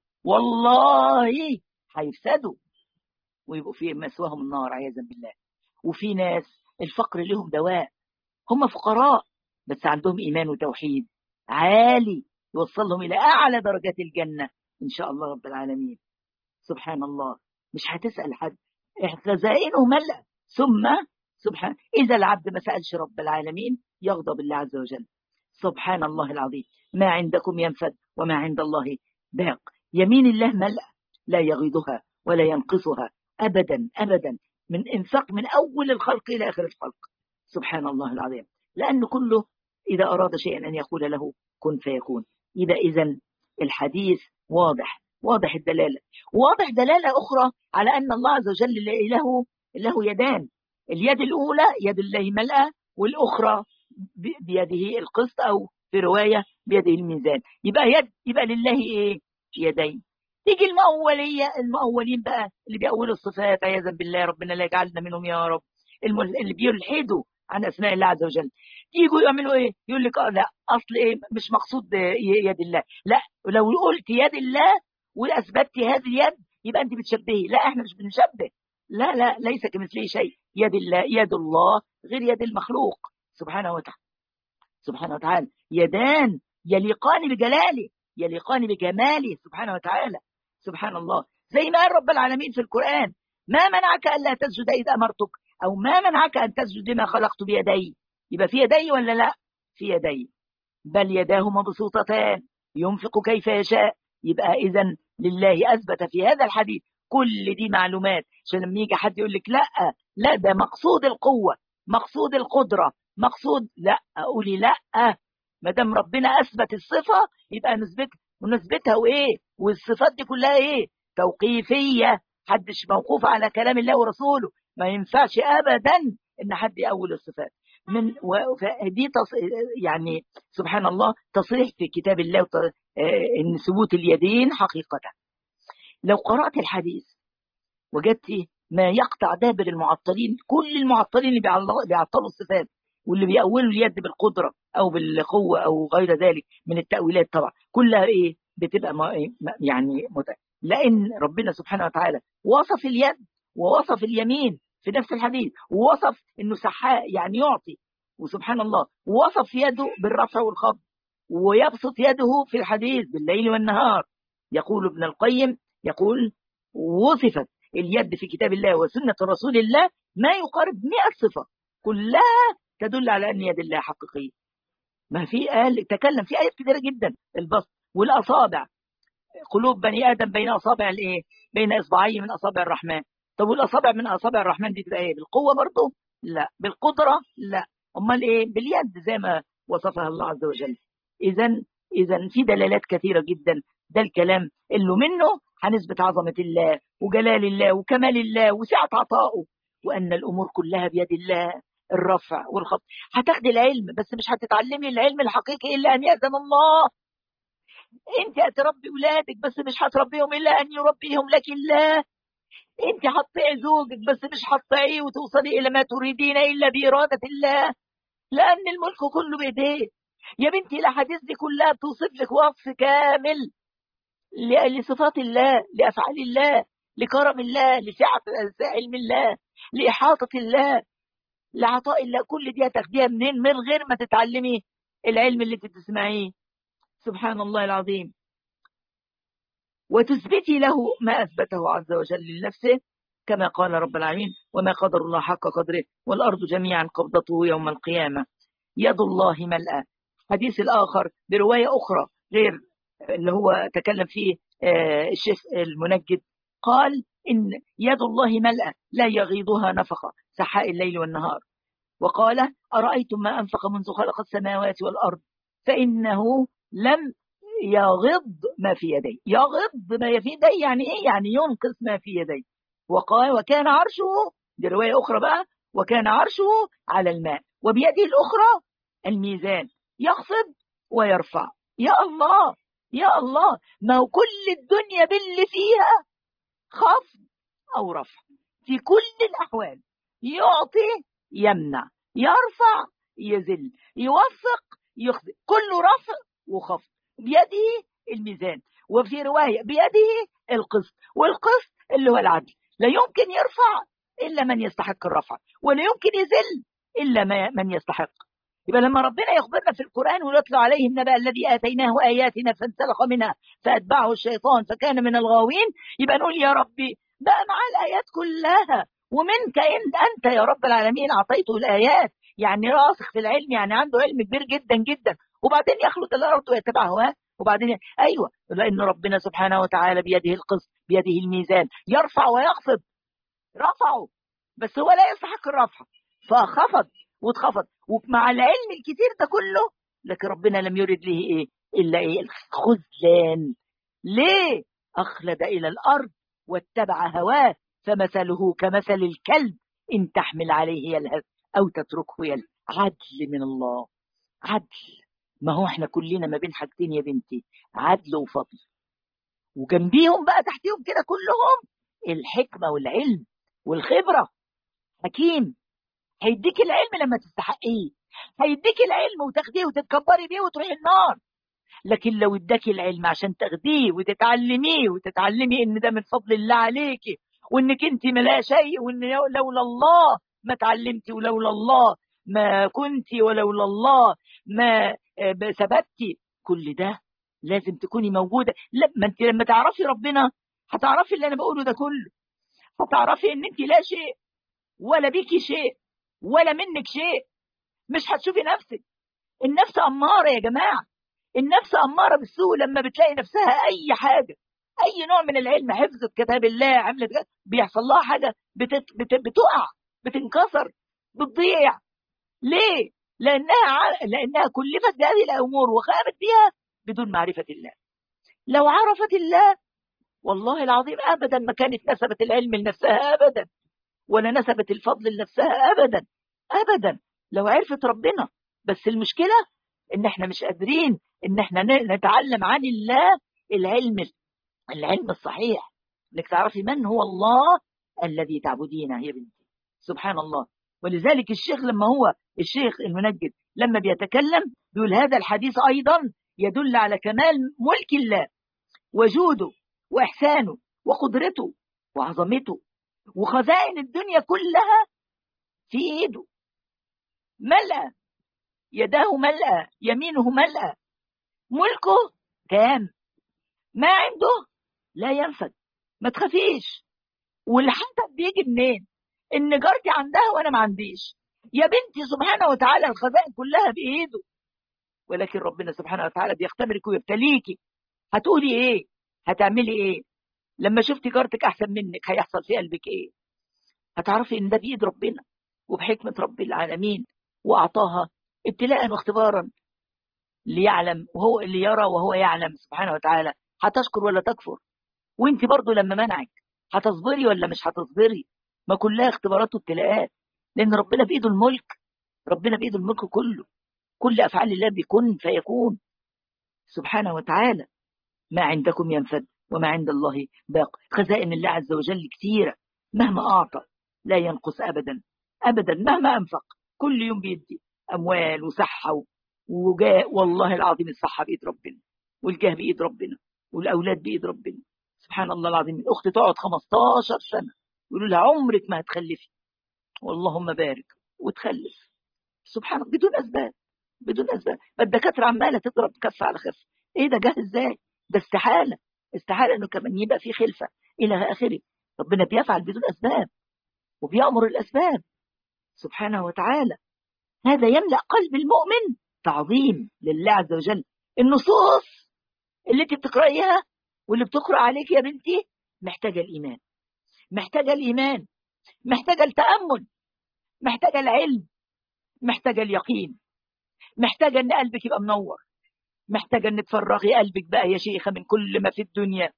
والله هيفسدوا ويبقوا في مسواهم النار عياذا بالله وفي ناس الفقر لهم دواء هم فقراء بس عندهم إيمان وتوحيد عالي يوصلهم إلى أعلى درجات الجنة إن شاء الله رب العالمين سبحان الله مش هتسأل حد خزائنه ملأ ثم سبحان إذا العبد ما سألش رب العالمين يغضب الله عز وجل سبحان الله العظيم ما عندكم ينفد وما عند الله باق يمين الله ملأ لا يغيضها ولا ينقصها أبدا أبدا من إنفاق من أول الخلق إلى آخر الخلق سبحان الله العظيم لأن كله إذا أراد شيئا أن يقول له كن فيكون إذا إذا الحديث واضح واضح الدلالة واضح دلالة أخرى على أن الله عز وجل له له يدان اليد الأولى يد الله ملأة والأخرى بيده القسط أو في رواية بيده الميزان يبقى يد يبقى لله إيه يدين تيجي المؤولية المؤولين بقى اللي بيأولوا الصفات عياذا بالله ربنا لا يجعلنا منهم يا رب اللي بيلحدوا عن أسماء الله عز وجل يجوا يعملوا إيه يقول لك لا أصل إيه مش مقصود يد الله لا لو قلت يد الله وأثبتت هذه اليد يبقى أنت بتشبهي لا إحنا مش بنشبه لا لا ليس كمثله شيء يد الله يد الله غير يد المخلوق سبحانه وتعالى سبحانه وتعالى يدان يليقان بجلاله يليقان بجماله سبحانه وتعالى سبحان الله زي ما قال رب العالمين في القرآن ما منعك ألا تسجد إذ أمرتك أو ما منعك أن تسجد لما خلقت بيدي يبقى في يدي ولا لا في يدي بل يداه مبسوطتان ينفق كيف يشاء يبقى إذا لله أثبت في هذا الحديث كل دي معلومات عشان لما يجي حد يقول لك لا لا ده مقصود القوة مقصود القدرة مقصود لا أقولي لا ما دام ربنا أثبت الصفة يبقى نثبت ونثبتها وإيه والصفات دي كلها إيه توقيفية حدش موقوف على كلام الله ورسوله ما ينفعش أبدا إن حد يأول الصفات من دي تص... يعني سبحان الله تصريح في كتاب الله ان ثبوت اليدين حقيقة لو قرأت الحديث وجدت ما يقطع دابر المعطلين كل المعطلين اللي بيعطلوا الصفات واللي بيأولوا اليد بالقدرة أو بالقوة أو غير ذلك من التأويلات طبعا كلها إيه بتبقى ما يعني مت... لأن ربنا سبحانه وتعالى وصف اليد ووصف اليمين في نفس الحديث ووصف انه سحاء يعني يعطي وسبحان الله ووصف يده بالرفع والخفض ويبسط يده في الحديث بالليل والنهار يقول ابن القيم يقول وصفت اليد في كتاب الله وسنة رسول الله ما يقارب 100 صفة كلها تدل على أن يد الله حقيقية ما في قال تكلم في آيات كثيرة جدا البسط والأصابع قلوب بني آدم بين أصابع الإيه بين إصبعي من أصابع الرحمن طب والاصابع من اصابع الرحمن دي تبقى ايه بالقوه برضه لا بالقدره لا امال ايه باليد زي ما وصفها الله عز وجل اذا اذا في دلالات كثيره جدا ده الكلام اللي منه هنثبت عظمه الله وجلال الله وكمال الله وسعه عطائه وان الامور كلها بيد الله الرفع والخفض هتاخدي العلم بس مش هتتعلمي العلم الحقيقي الا ان ياذن الله انت هتربي اولادك بس مش هتربيهم الا ان يربيهم لك الله انت هتطيعي زوجك بس مش هتطيعيه وتوصلي الى ما تريدين الا باراده الله لان الملك كله بايديه يا بنتي الاحاديث دي كلها بتوصف لك وصف كامل لصفات الله لافعال الله لكرم الله لسعه علم الله لاحاطه الله لعطاء الله كل دي هتاخديها منين من غير ما تتعلمي العلم اللي انت بتسمعيه سبحان الله العظيم وتثبتي له ما أثبته عز وجل لنفسه كما قال رب العالمين وما قدر الله حق قدره والأرض جميعا قبضته يوم القيامة يد الله ملأى حديث الآخر برواية أخرى غير اللي هو تكلم فيه الشيخ المنجد قال إن يد الله ملأى لا يغيضها نفقة سحاء الليل والنهار وقال أرأيتم ما أنفق منذ خلق السماوات والأرض فإنه لم يغض ما في يديه يغض ما في يديه يعني ايه يعني ينقص ما في يديه وقال وكان عرشه دي رواية أخرى بقى وكان عرشه على الماء وبيده الأخرى الميزان يخفض ويرفع يا الله يا الله ما هو كل الدنيا باللي فيها خفض أو رفع في كل الأحوال يعطي يمنع يرفع يذل يوفق يخفض كله رفع وخفض بيده الميزان وفي رواية بيده القسط والقسط اللي هو العدل لا يمكن يرفع إلا من يستحق الرفع ولا يمكن يذل إلا من يستحق يبقى لما ربنا يخبرنا في القرآن ويتلو عليه النبأ الذي آتيناه آياتنا فانسلخ منها فأتبعه الشيطان فكان من الغاوين يبقى نقول يا ربي بقى معاه الآيات كلها ومنك انت انت يا رب العالمين اعطيته الايات يعني راسخ في العلم يعني عنده علم كبير جدا جدا وبعدين يخلط الارض ويتبع هواه وبعدين ي... ايوه لان ربنا سبحانه وتعالى بيده القسط بيده الميزان يرفع ويخفض رفعه بس هو لا يستحق الرفع فخفض واتخفض ومع العلم الكتير ده كله لكن ربنا لم يرد له ايه الا ايه الخذلان ليه اخلد الى الارض واتبع هواه فمثله كمثل الكلب إن تحمل عليه يلهث أو تتركه يلهث عدل من الله عدل ما هو احنا كلنا ما بين حاجتين يا بنتي عدل وفضل وجنبيهم بقى تحتيهم كده كلهم الحكمة والعلم والخبرة حكيم هيديك العلم لما تستحقيه هيديك العلم وتاخديه وتتكبري بيه وتروحي النار لكن لو اداكي العلم عشان تاخديه وتتعلميه وتتعلمي ان ده من فضل الله عليكي وانك انت ما لا شيء وان لولا الله ما اتعلمتي ولولا الله ما كنت ولولا الله ما ثبتي كل ده لازم تكوني موجودة لما انت لما تعرفي ربنا هتعرفي اللي انا بقوله ده كله هتعرفي ان انت لا شيء ولا بيكي شيء ولا منك شيء مش هتشوفي نفسك النفس أمارة يا جماعة النفس أمارة بالسوء لما بتلاقي نفسها أي حاجة أي نوع من العلم حفظت كتاب الله عملت بيحصل لها حاجة بتت... بت... بتقع بتنكسر بتضيع ليه؟ لأنها لأنها كلفت بهذه الأمور وقامت بها بدون معرفة الله لو عرفت الله والله العظيم أبدا ما كانت نسبت العلم لنفسها أبدا ولا نسبت الفضل لنفسها أبدا أبدا لو عرفت ربنا بس المشكلة إن إحنا مش قادرين إن إحنا نتعلم عن الله العلم العلم الصحيح إنك تعرفي من هو الله الذي تعبدينه يا بنتي سبحان الله ولذلك الشيخ لما هو الشيخ المنجد لما بيتكلم بيقول هذا الحديث أيضا يدل على كمال ملك الله وجوده وإحسانه وقدرته وعظمته وخزائن الدنيا كلها في ايده ملأ يداه ملأ يمينه ملأ ملكه تام ما عنده لا ينفد ما تخافيش والحسد بيجي منين ان جارتي عندها وانا ما عنديش يا بنتي سبحانه وتعالى الخزائن كلها بايده ولكن ربنا سبحانه وتعالى بيختبرك ويبتليكي هتقولي ايه هتعملي ايه لما شفتي جارتك احسن منك هيحصل في قلبك ايه هتعرفي ان ده بايد ربنا وبحكمه رب العالمين واعطاها ابتلاء واختبارا ليعلم وهو اللي يرى وهو يعلم سبحانه وتعالى هتشكر ولا تكفر وانت برضو لما منعك هتصبري ولا مش هتصبري ما كلها اختبارات وابتلاءات لان ربنا بايده الملك ربنا بايده الملك كله كل افعال الله بيكون فيكون سبحانه وتعالى ما عندكم ينفد وما عند الله باق خزائن الله عز وجل كثيرة مهما أعطى لا ينقص أبدا أبدا مهما أنفق كل يوم بيدي أموال وصحة وجاء والله العظيم الصحة بإيد ربنا والجاه بإيد ربنا والأولاد بإيد ربنا سبحان الله العظيم الأخت تقعد 15 سنة يقولوا لها عمرك ما هتخلفي واللهم بارك وتخلف سبحان الله بدون أسباب بدون أسباب الدكاترة عمالة تضرب كف على خف إيه ده جه إزاي ده استحالة استحالة إنه كمان يبقى في خلفة إلى آخره ربنا بيفعل بدون أسباب وبيأمر الأسباب سبحانه وتعالى هذا يملأ قلب المؤمن تعظيم لله عز وجل النصوص اللي انت بتقرأيها واللي بتقرأ عليك يا بنتي محتاجة الإيمان محتاجة الإيمان محتاجة التأمل محتاجة العلم محتاجة اليقين محتاجة ان قلبك يبقى منور محتاجة ان تفرغي قلبك بقى يا شيخة من كل ما في الدنيا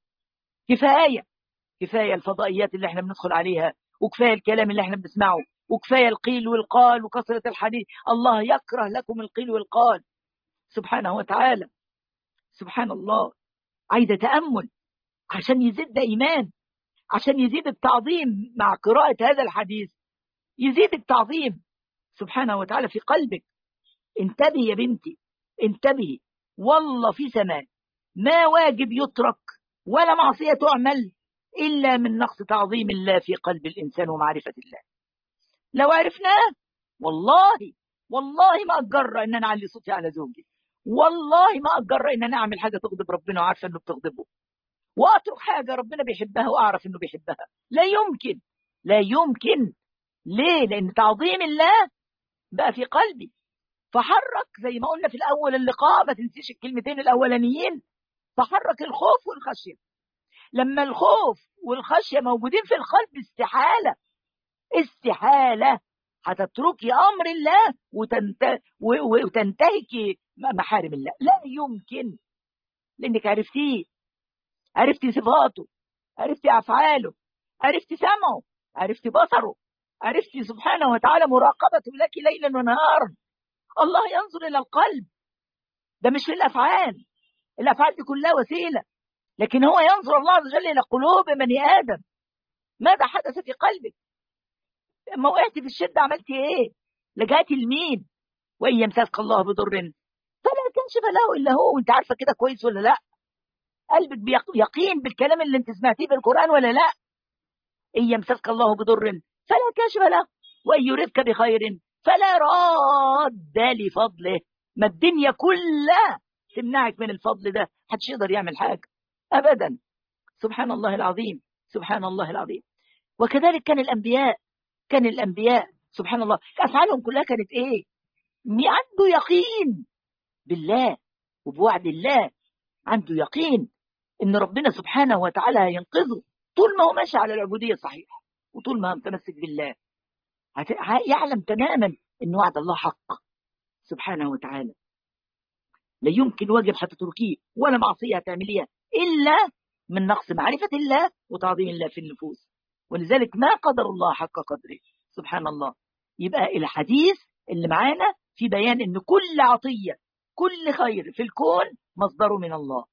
كفاية كفاية الفضائيات اللي احنا بندخل عليها وكفاية الكلام اللي احنا بنسمعه وكفاية القيل والقال وكثرة الحديث الله يكره لكم القيل والقال سبحانه وتعالى سبحان الله عايزة تأمل عشان يزيد إيمان عشان يزيد التعظيم مع قراءة هذا الحديث يزيد التعظيم سبحانه وتعالى في قلبك انتبهي يا بنتي انتبهي والله في سماء ما واجب يترك ولا معصية تعمل إلا من نقص تعظيم الله في قلب الإنسان ومعرفة الله لو عرفناه والله والله ما أتجرأ إن أنا أعلي صوتي على زوجي والله ما أتجرأ إن أنا أعمل حاجة تغضب ربنا وعارفة إنه بتغضبه وأترك حاجة ربنا بيحبها وأعرف إنه بيحبها لا يمكن لا يمكن ليه؟ لأن تعظيم الله بقى في قلبي فحرك زي ما قلنا في الأول اللقاء ما تنسيش الكلمتين الأولانيين فحرك الخوف والخشية لما الخوف والخشية موجودين في القلب استحالة استحالة هتتركي أمر الله وتنت... وتنتهكي محارم الله لا يمكن لأنك عرفتيه عرفتي صفاته عرفتي أفعاله عرفتي سمعه عرفتي بصره عرفتي سبحانه وتعالى مراقبته لك ليلا ونهارا الله ينظر إلى القلب ده مش في الأفعال الأفعال دي كلها وسيلة لكن هو ينظر الله عز وجل إلى قلوب بني آدم ماذا حدث في قلبك لما وقعتي في الشدة عملتي إيه لجأتي لمين وإن يمسسك الله بضر فلا كنشف له إلا هو وأنت عارفة كده كويس ولا لا قلبك بيقين بالكلام اللي انت سمعتيه في القرآن ولا لا إن يمسسك الله بضر فلا كاشف له وإن يردك بخير فلا راد لفضله ما الدنيا كلها تمنعك من الفضل ده محدش يقدر يعمل حاجة أبدا سبحان الله العظيم سبحان الله العظيم وكذلك كان الأنبياء كان الأنبياء سبحان الله أفعالهم كلها كانت إيه عنده يقين بالله وبوعد الله عنده يقين إن ربنا سبحانه وتعالى هينقذه طول ما هو ماشي على العبودية الصحيحة وطول ما هو متمسك بالله يعلم تماما ان وعد الله حق سبحانه وتعالى لا يمكن واجب هتتركيه ولا معصيه هتعمليها الا من نقص معرفه الله وتعظيم الله في النفوس ولذلك ما قدر الله حق قدره سبحان الله يبقى الحديث اللي معانا في بيان ان كل عطيه كل خير في الكون مصدره من الله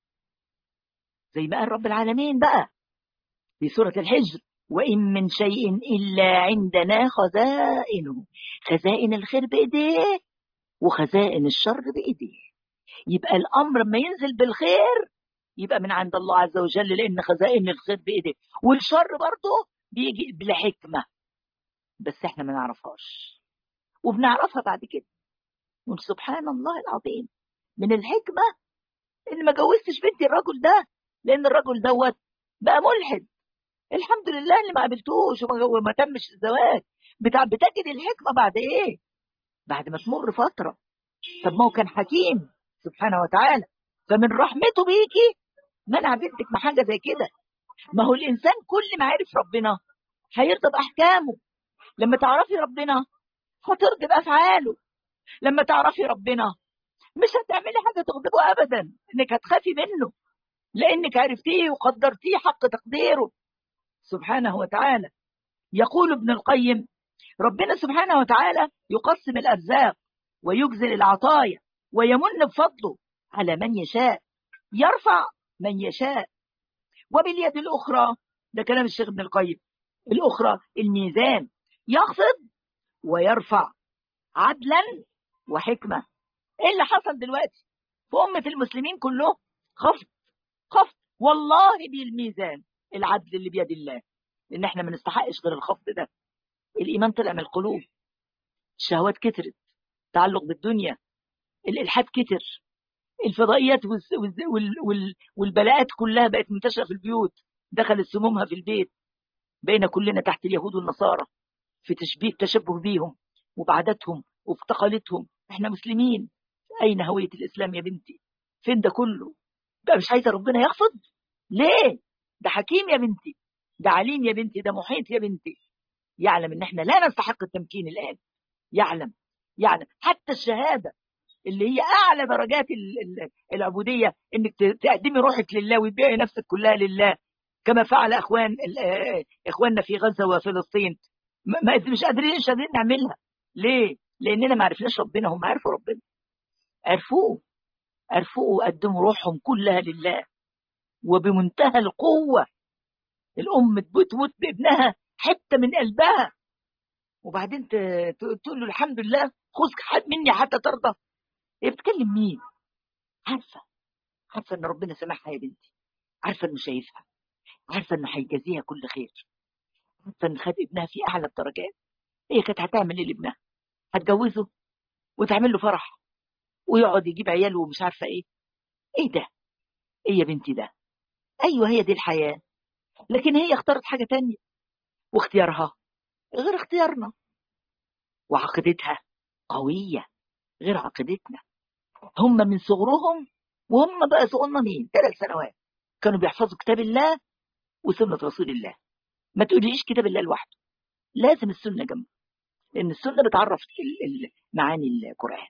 زي ما قال رب العالمين بقى في سوره الحجر وإن من شيء إلا عندنا خزائنه خزائن الخير بإيديه وخزائن الشر بإيديه يبقى الأمر ما ينزل بالخير يبقى من عند الله عز وجل لأن خزائن الخير بإيديه والشر برضه بيجي بلا حكمة بس احنا ما نعرفهاش وبنعرفها بعد كده سبحان الله العظيم من الحكمة إن ما جوزتش بنتي الرجل ده لأن الرجل دوت بقى ملحد الحمد لله اللي ما قابلتوش وما تمش الزواج بتاع بتجد الحكمة بعد ايه بعد ما تمر فترة طب ما هو كان حكيم سبحانه وتعالى فمن رحمته بيكي منع بنتك مع حاجة زي كده ما هو الإنسان كل ما عرف ربنا هيرضى بأحكامه لما تعرفي ربنا هترضي بأفعاله لما تعرفي ربنا مش هتعملي حاجة تغضبه أبدا إنك هتخافي منه لأنك عرفتيه وقدرتيه حق تقديره سبحانه وتعالى يقول ابن القيم ربنا سبحانه وتعالى يقسم الأرزاق ويجزل العطايا ويمن بفضله على من يشاء يرفع من يشاء وباليد الأخرى ده كلام الشيخ ابن القيم الأخرى الميزان يخفض ويرفع عدلا وحكمة ايه اللي حصل دلوقتي في أمة المسلمين كلهم خفض خفض والله بالميزان العدل اللي بيد الله لأن احنا ما نستحقش غير الخفض ده الإيمان طلع من القلوب الشهوات كترت تعلق بالدنيا الإلحاد كتر الفضائيات والبلاءات كلها بقت منتشرة في البيوت دخلت سمومها في البيت بقينا كلنا تحت اليهود والنصارى في تشبيه تشبه بيهم وبعاداتهم وفي تقاليدهم احنا مسلمين اين هوية الاسلام يا بنتي فين ده كله بقى مش عايزة ربنا يخفض ليه ده حكيم يا بنتي ده عليم يا بنتي ده محيط يا بنتي يعلم ان احنا لا نستحق التمكين الان يعلم يعلم حتى الشهادة اللي هي اعلى درجات العبودية انك تقدمي روحك لله وتبيعي نفسك كلها لله كما فعل اخوان اخواننا في غزة وفلسطين ما مش قادرين مش قادرين نعملها ليه لاننا ما عرفناش ربنا هم عرفوا ربنا عرفوه عرفوه وقدموا روحهم كلها لله وبمنتهى القوة الأم تموت بابنها حتة من قلبها وبعدين تقول له الحمد لله خذ مني حتى ترضى هي بتكلم مين عارفة عارفة ان ربنا سامحها يا بنتي عارفة انه شايفها عارفة انه هيجازيها كل خير عارفة ان خد ابنها في اعلى الدرجات هي كانت هتعمل ايه لابنها هتجوزه وتعمل له فرح ويقعد يجيب عياله ومش عارفة ايه ايه ده ايه يا بنتي ده ايوه هي دي الحياة لكن هي اختارت حاجة تانية واختيارها غير اختيارنا وعقيدتها قوية غير عقيدتنا هم من صغرهم وهم بقى صغننين ثلاث سنوات كانوا بيحفظوا كتاب الله وسنة رسول الله ما تقوليش كتاب الله لوحده لازم السنة جنبه لأن السنة بتعرف معاني القرآن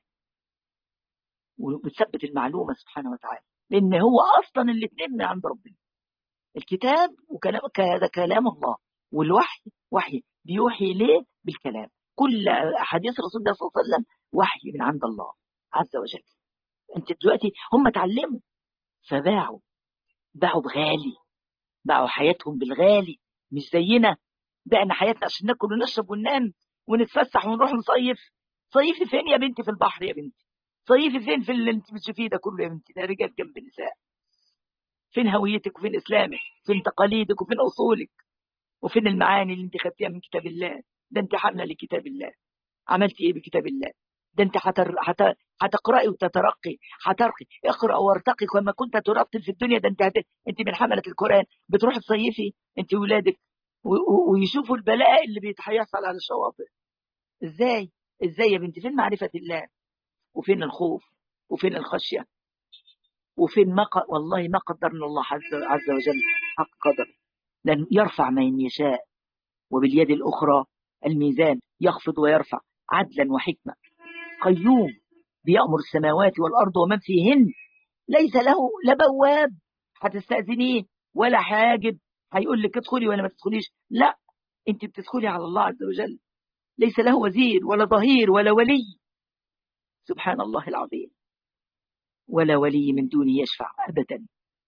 وبتثبت المعلومة سبحانه وتعالى لأن هو أصلا الاثنين من عند ربنا الكتاب وكلام هذا كلام الله والوحي وحي بيوحي ليه بالكلام كل أحاديث رسول الله صلى الله عليه وسلم وحي من عند الله عز وجل انت دلوقتي هم اتعلموا فباعوا باعوا بغالي باعوا حياتهم بالغالي مش زينا بعنا حياتنا عشان ناكل ونشرب وننام ونتفسح ونروح نصيف صيفي فين يا بنتي في البحر يا بنتي صيفي فين في اللي انت بتشوفيه ده كله يا بنتي ده رجال جنب نساء فين هويتك وفين اسلامك فين تقاليدك وفين اصولك وفين المعاني اللي انت خدتيها من كتاب الله ده انت حامله لكتاب الله عملتي ايه بكتاب الله ده انت هتر... هت... هتقرأي وتترقي هترقي اقرأ وارتقي كما كنت ترتل في الدنيا ده انت هت... انت من حملة القرآن بتروح تصيفي انت وولادك و... و... ويشوفوا البلاء اللي بيحصل على الشواطئ ازاي ازاي يا بنتي فين معرفة الله وفين الخوف وفين الخشية وفين ما ق... والله ما قدرنا الله عز, عز وجل حق قدر لن يرفع من يشاء وباليد الأخرى الميزان يخفض ويرفع عدلا وحكمة قيوم بيأمر السماوات والأرض ومن فيهن ليس له لا بواب هتستأذنيه ولا حاجب هيقول لك ادخلي ولا ما تدخليش لا انت بتدخلي على الله عز وجل ليس له وزير ولا ظهير ولا ولي سبحان الله العظيم ولا ولي من دونه يشفع أبدا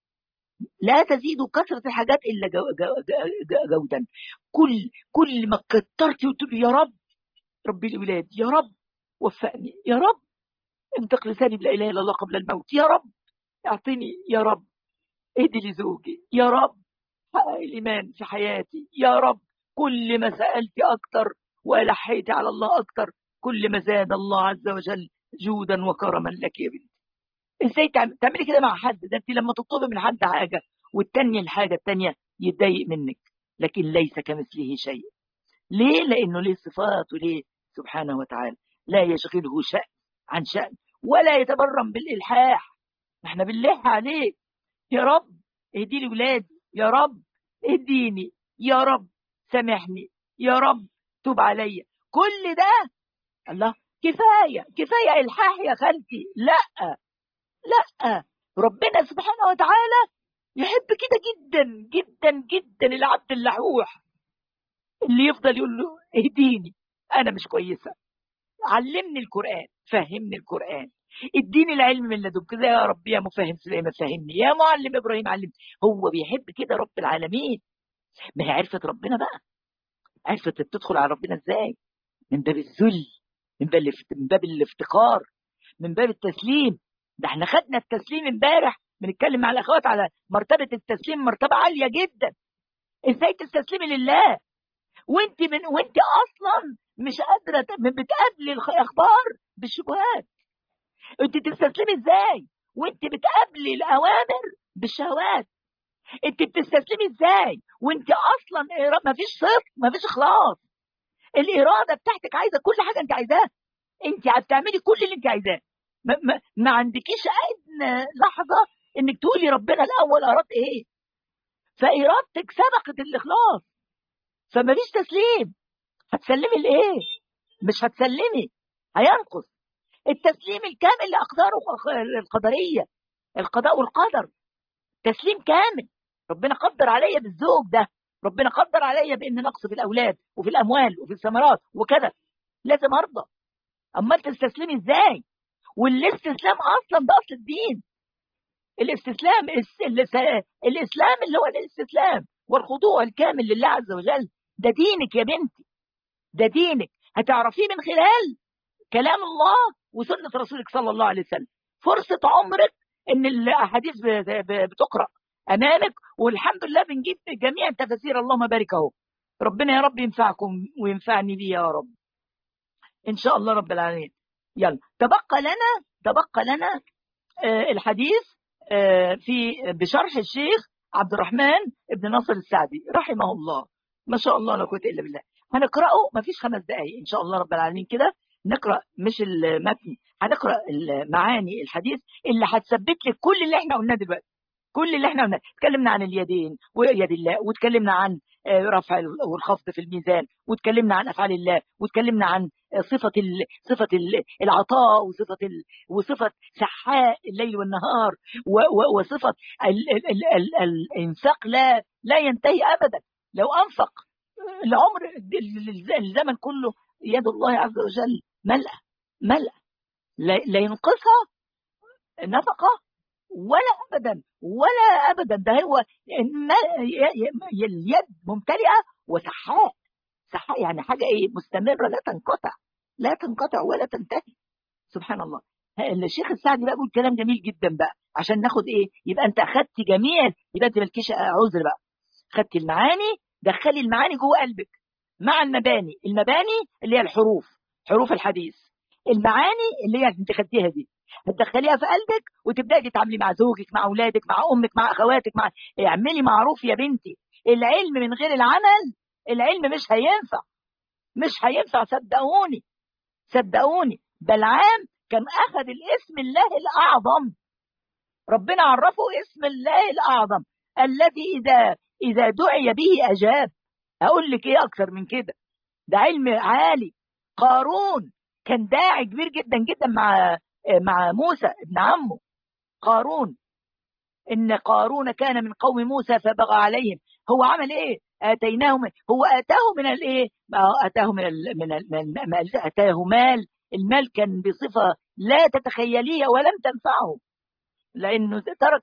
لا تزيد كثرة الحاجات إلا جو جو جو جودا كل كل ما كترت وتقول يا رب ربي الولاد يا رب وفقني يا رب انطق لساني بلا إله إلا الله قبل الموت يا رب اعطني يا رب اهدي لزوجي يا رب حقق الإيمان في حياتي يا رب كل ما سألت أكتر وألحيت على الله أكتر كل ما زاد الله عز وجل جودا وكرما لك يا بنتي ازاي تعملي كده مع حد ده انت لما تطلبي من حد حاجة والتانية الحاجة التانية يتضايق منك لكن ليس كمثله شيء ليه لأنه ليه صفات وليه سبحانه وتعالى لا يشغله شأن عن شأن ولا يتبرم بالإلحاح احنا بنلح عليه يا رب اهدي لي ولادي يا رب اهديني يا رب سامحني يا رب توب عليا كل ده الله كفاية كفاية إلحاح يا خالتي لا لا ربنا سبحانه وتعالى يحب كده جدا جدا جدا العبد اللحوح اللي يفضل يقول له اهديني انا مش كويسه علمني القران فهمني القران اديني العلم من لدنك كده يا رب يا مفهم سليمان فهمني يا معلم ابراهيم علمني هو بيحب كده رب العالمين ما هي عرفت ربنا بقى عرفت تدخل على ربنا ازاي من باب الذل من باب من باب الافتقار من باب التسليم ده احنا خدنا التسليم امبارح بنتكلم مع الاخوات على مرتبه التسليم مرتبه عاليه جدا ازاي تستسلمي لله وانت من وانت اصلا مش قادره بتقابلي الاخبار بالشبهات انت تستسلمي ازاي وانت بتقابلي الاوامر بالشهوات انت بتستسلمي ازاي وانت اصلا ما فيش صدق ما فيش اخلاص الاراده بتاعتك عايزه كل حاجه انت عايزاها انت هتعملي كل اللي انت عايزاه ما, ما, ما عندكيش ادنى لحظه انك تقولي ربنا الاول اراد ايه فارادتك سبقت الاخلاص فما فيش تسليم هتسلمي لايه مش هتسلمي هينقص التسليم الكامل لاقداره القدريه القضاء والقدر تسليم كامل ربنا قدر عليا بالزوج ده ربنا قدر عليا بان نقص في الاولاد وفي الاموال وفي الثمرات وكذا لازم ارضى امال تستسلمي ازاي والاستسلام اصلا ده اصل الدين الاستسلام الاسلام اللي هو الاستسلام والخضوع الكامل لله عز وجل ده دينك يا بنتي ده دينك هتعرفيه من خلال كلام الله وسنة رسولك صلى الله عليه وسلم فرصة عمرك ان الاحاديث بتقرأ امامك والحمد لله بنجيب جميع التفاسير اللهم بارك اهو ربنا يا رب ينفعكم وينفعني بيه يا رب ان شاء الله رب العالمين يلا تبقى لنا تبقى لنا آه الحديث آه في بشرح الشيخ عبد الرحمن ابن ناصر السعدي رحمه الله ما شاء الله لا قوه الا بالله هنقراه ما فيش خمس دقائق ان شاء الله رب العالمين كده نقرا مش المتن هنقرا معاني الحديث اللي هتثبت لك كل اللي احنا قلناه دلوقتي كل اللي احنا قلناه اتكلمنا عن اليدين ويد الله واتكلمنا عن رفع والخفض في الميزان واتكلمنا عن افعال الله واتكلمنا عن صفه ال... صفه ال... العطاء وصفه ال... وصفه سحاء الليل والنهار و... و... وصفه ال... ال... ال... ال... الانفاق لا لا ينتهي ابدا لو انفق العمر الزمن كله يد الله عز وجل ملأ ملأ لا, لا ينقصها نفقه ولا ابدا ولا ابدا ده هو اليد ممتلئه وسحاء سحاء يعني حاجه ايه مستمره لا تنقطع لا تنقطع ولا تنتهي سبحان الله الشيخ السعدي بقى بيقول كلام جميل جدا بقى عشان ناخد ايه يبقى انت اخدت جميع يبقى انت مالكيش عذر بقى خدت المعاني دخلي المعاني جوه قلبك مع المباني المباني اللي هي الحروف حروف الحديث المعاني اللي هي انت خدتيها دي هتدخليها في قلبك وتبداي تتعاملي مع زوجك مع اولادك مع امك مع اخواتك مع اعملي معروف يا بنتي العلم من غير العمل العلم مش هينفع مش هينفع صدقوني صدقوني بلعام كان اخذ الاسم الله الاعظم ربنا عرفه اسم الله الاعظم الذي اذا اذا دعي به اجاب اقول لك ايه اكتر من كده ده علم عالي قارون كان داعي كبير جدا جدا مع مع موسى ابن عمه قارون ان قارون كان من قوم موسى فبغى عليهم هو عمل ايه اتيناه من هو اتاه من الايه اتاه من ال من, ال من اتاه مال المال كان بصفه لا تتخيليها ولم تنفعه لانه ترك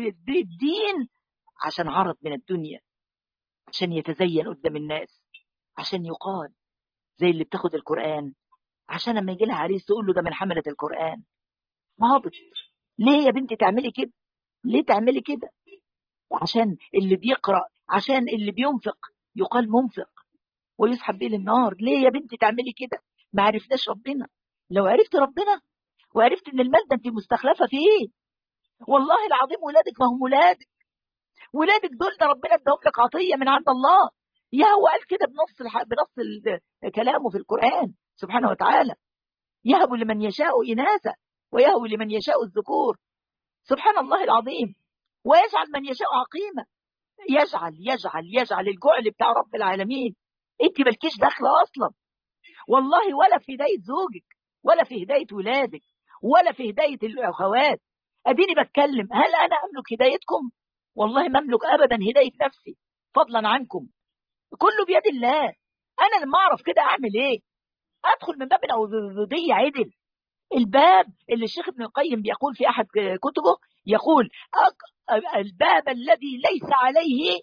الدين عشان عرض من الدنيا عشان يتزين قدام الناس عشان يقال زي اللي بتاخد القرآن عشان لما يجي لها عريس تقول له ده من حملة القرآن هابط ليه يا بنتي تعملي كده ليه تعملي كده عشان اللي بيقرأ عشان اللي بينفق يقال منفق ويسحب بيه للنار ليه يا بنتي تعملي كده ما عرفناش ربنا لو عرفت ربنا وعرفت ان المال ده انت مستخلفه فيه والله العظيم ولادك ما هم ولادك ولادك دول ده ربنا اداهم لك عطيه من عند الله يا هو قال كده بنص الح... بنص ال... كلامه في القران سبحانه وتعالى يهب لمن يشاء اناثا ويهب لمن يشاء الذكور سبحان الله العظيم ويجعل من يشاء عقيما يجعل يجعل يجعل الجعل بتاع رب العالمين انت مالكيش دخل اصلا والله ولا في هدايه زوجك ولا في هدايه ولادك ولا في هدايه الاخوات اديني بتكلم هل انا املك هدايتكم والله ما املك ابدا هدايه نفسي فضلا عنكم كله بيد الله انا لما اعرف كده اعمل ايه ادخل من باب العبوديه عدل الباب اللي الشيخ ابن القيم بيقول في أحد كتبه يقول الباب الذي ليس عليه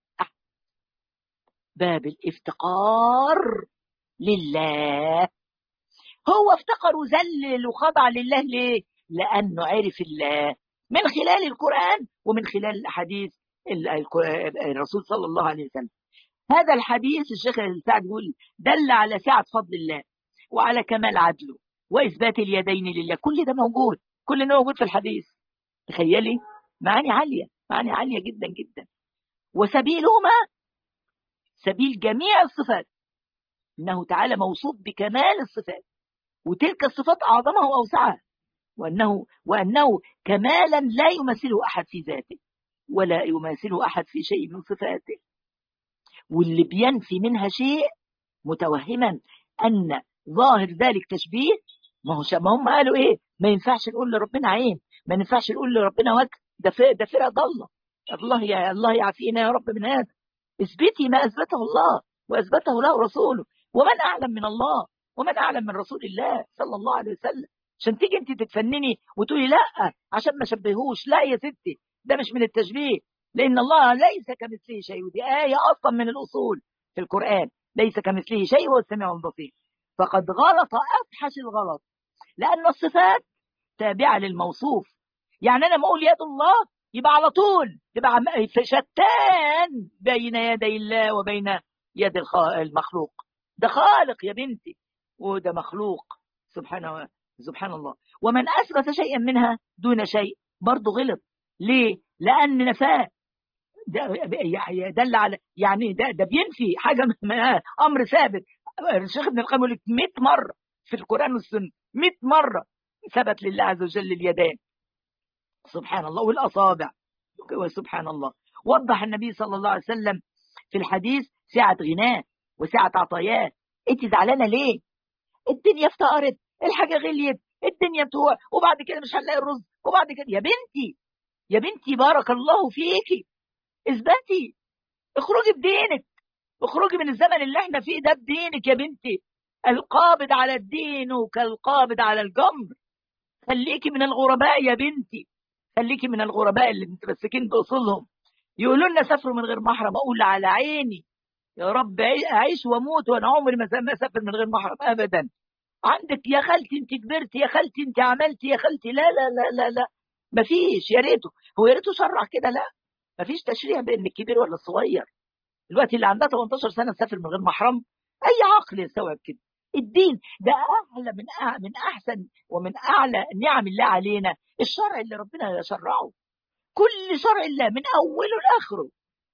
باب الافتقار لله هو افتقر وذلل وخضع لله ليه؟ لأنه عرف الله من خلال القرآن ومن خلال الأحاديث الرسول صلى الله عليه وسلم هذا الحديث الشيخ السعد يقول دل على سعة فضل الله وعلى كمال عدله وإثبات اليدين لله كل ده موجود كل ده موجود في الحديث تخيلي معاني عالية معاني عالية جدا جدا وسبيلهما سبيل جميع الصفات إنه تعالى موصوف بكمال الصفات وتلك الصفات أعظمها وأوسعها وأنه, وأنه كمالا لا يمثله أحد في ذاته ولا يماثله أحد في شيء من صفاته واللي بينفي منها شيء متوهما أن ظاهر ذلك تشبيه ما هو ما هم قالوا إيه ما ينفعش نقول لربنا عين ما ينفعش نقول لربنا وجه ده ده فرقة ضالة الله يا الله يعافينا يا رب من هذا اثبتي ما أثبته الله وأثبته له رسوله ومن أعلم من الله ومن أعلم من رسول الله صلى الله عليه وسلم عشان تيجي انت تتفنني وتقولي لا عشان ما شبهوش لا يا ستي ده مش من التشبيه لأن الله ليس كمثله شيء ودي آية أصلا من الأصول في القرآن ليس كمثله شيء هو السميع البصير فقد غلط أفحش الغلط لأن الصفات تابعة للموصوف يعني أنا ما أقول يد الله يبقى على طول يبقى شتان بين يدي الله وبين يد المخلوق ده خالق يا بنتي وده مخلوق سبحانه سبحان الله ومن أثبت شيئا منها دون شيء برضه غلط ليه؟ لأن نفاه دل على يعني ده ده بينفي حاجه امر ثابت الشيخ ابن القيم يقول 100 مره في القران والسنه 100 مره ثبت لله عز وجل اليدان سبحان الله والاصابع وسبحان الله وضح النبي صلى الله عليه وسلم في الحديث سعه غناه وسعه عطاياه انت زعلانه ليه؟ الدنيا افتقرت الحاجه غليت الدنيا بتوع وبعد كده مش هنلاقي الرز وبعد كده يا بنتي يا بنتي بارك الله فيكي اثبتي اخرجي بدينك اخرجي من الزمن اللي احنا فيه ده بدينك يا بنتي القابض على الدين كالقابض على الجمر خليكي من الغرباء يا بنتي خليكي من الغرباء اللي متمسكين باصولهم يقولوا لنا سافروا من غير محرم اقول على عيني يا رب اعيش واموت وانا عمري ما اسافر من غير محرم ابدا عندك يا خالتي انت كبرتي يا خالتي انت عملتي يا خالتي لا لا لا لا لا مفيش يا ريته هو يا ريته شرع كده لا مفيش تشريع بين الكبير ولا الصغير دلوقتي اللي عندها 18 سنه تسافر من غير محرم اي عقل يستوعب كده الدين ده اعلى من أعلى من احسن ومن اعلى نعم الله علينا الشرع اللي ربنا شرعه كل شرع الله من اوله لاخره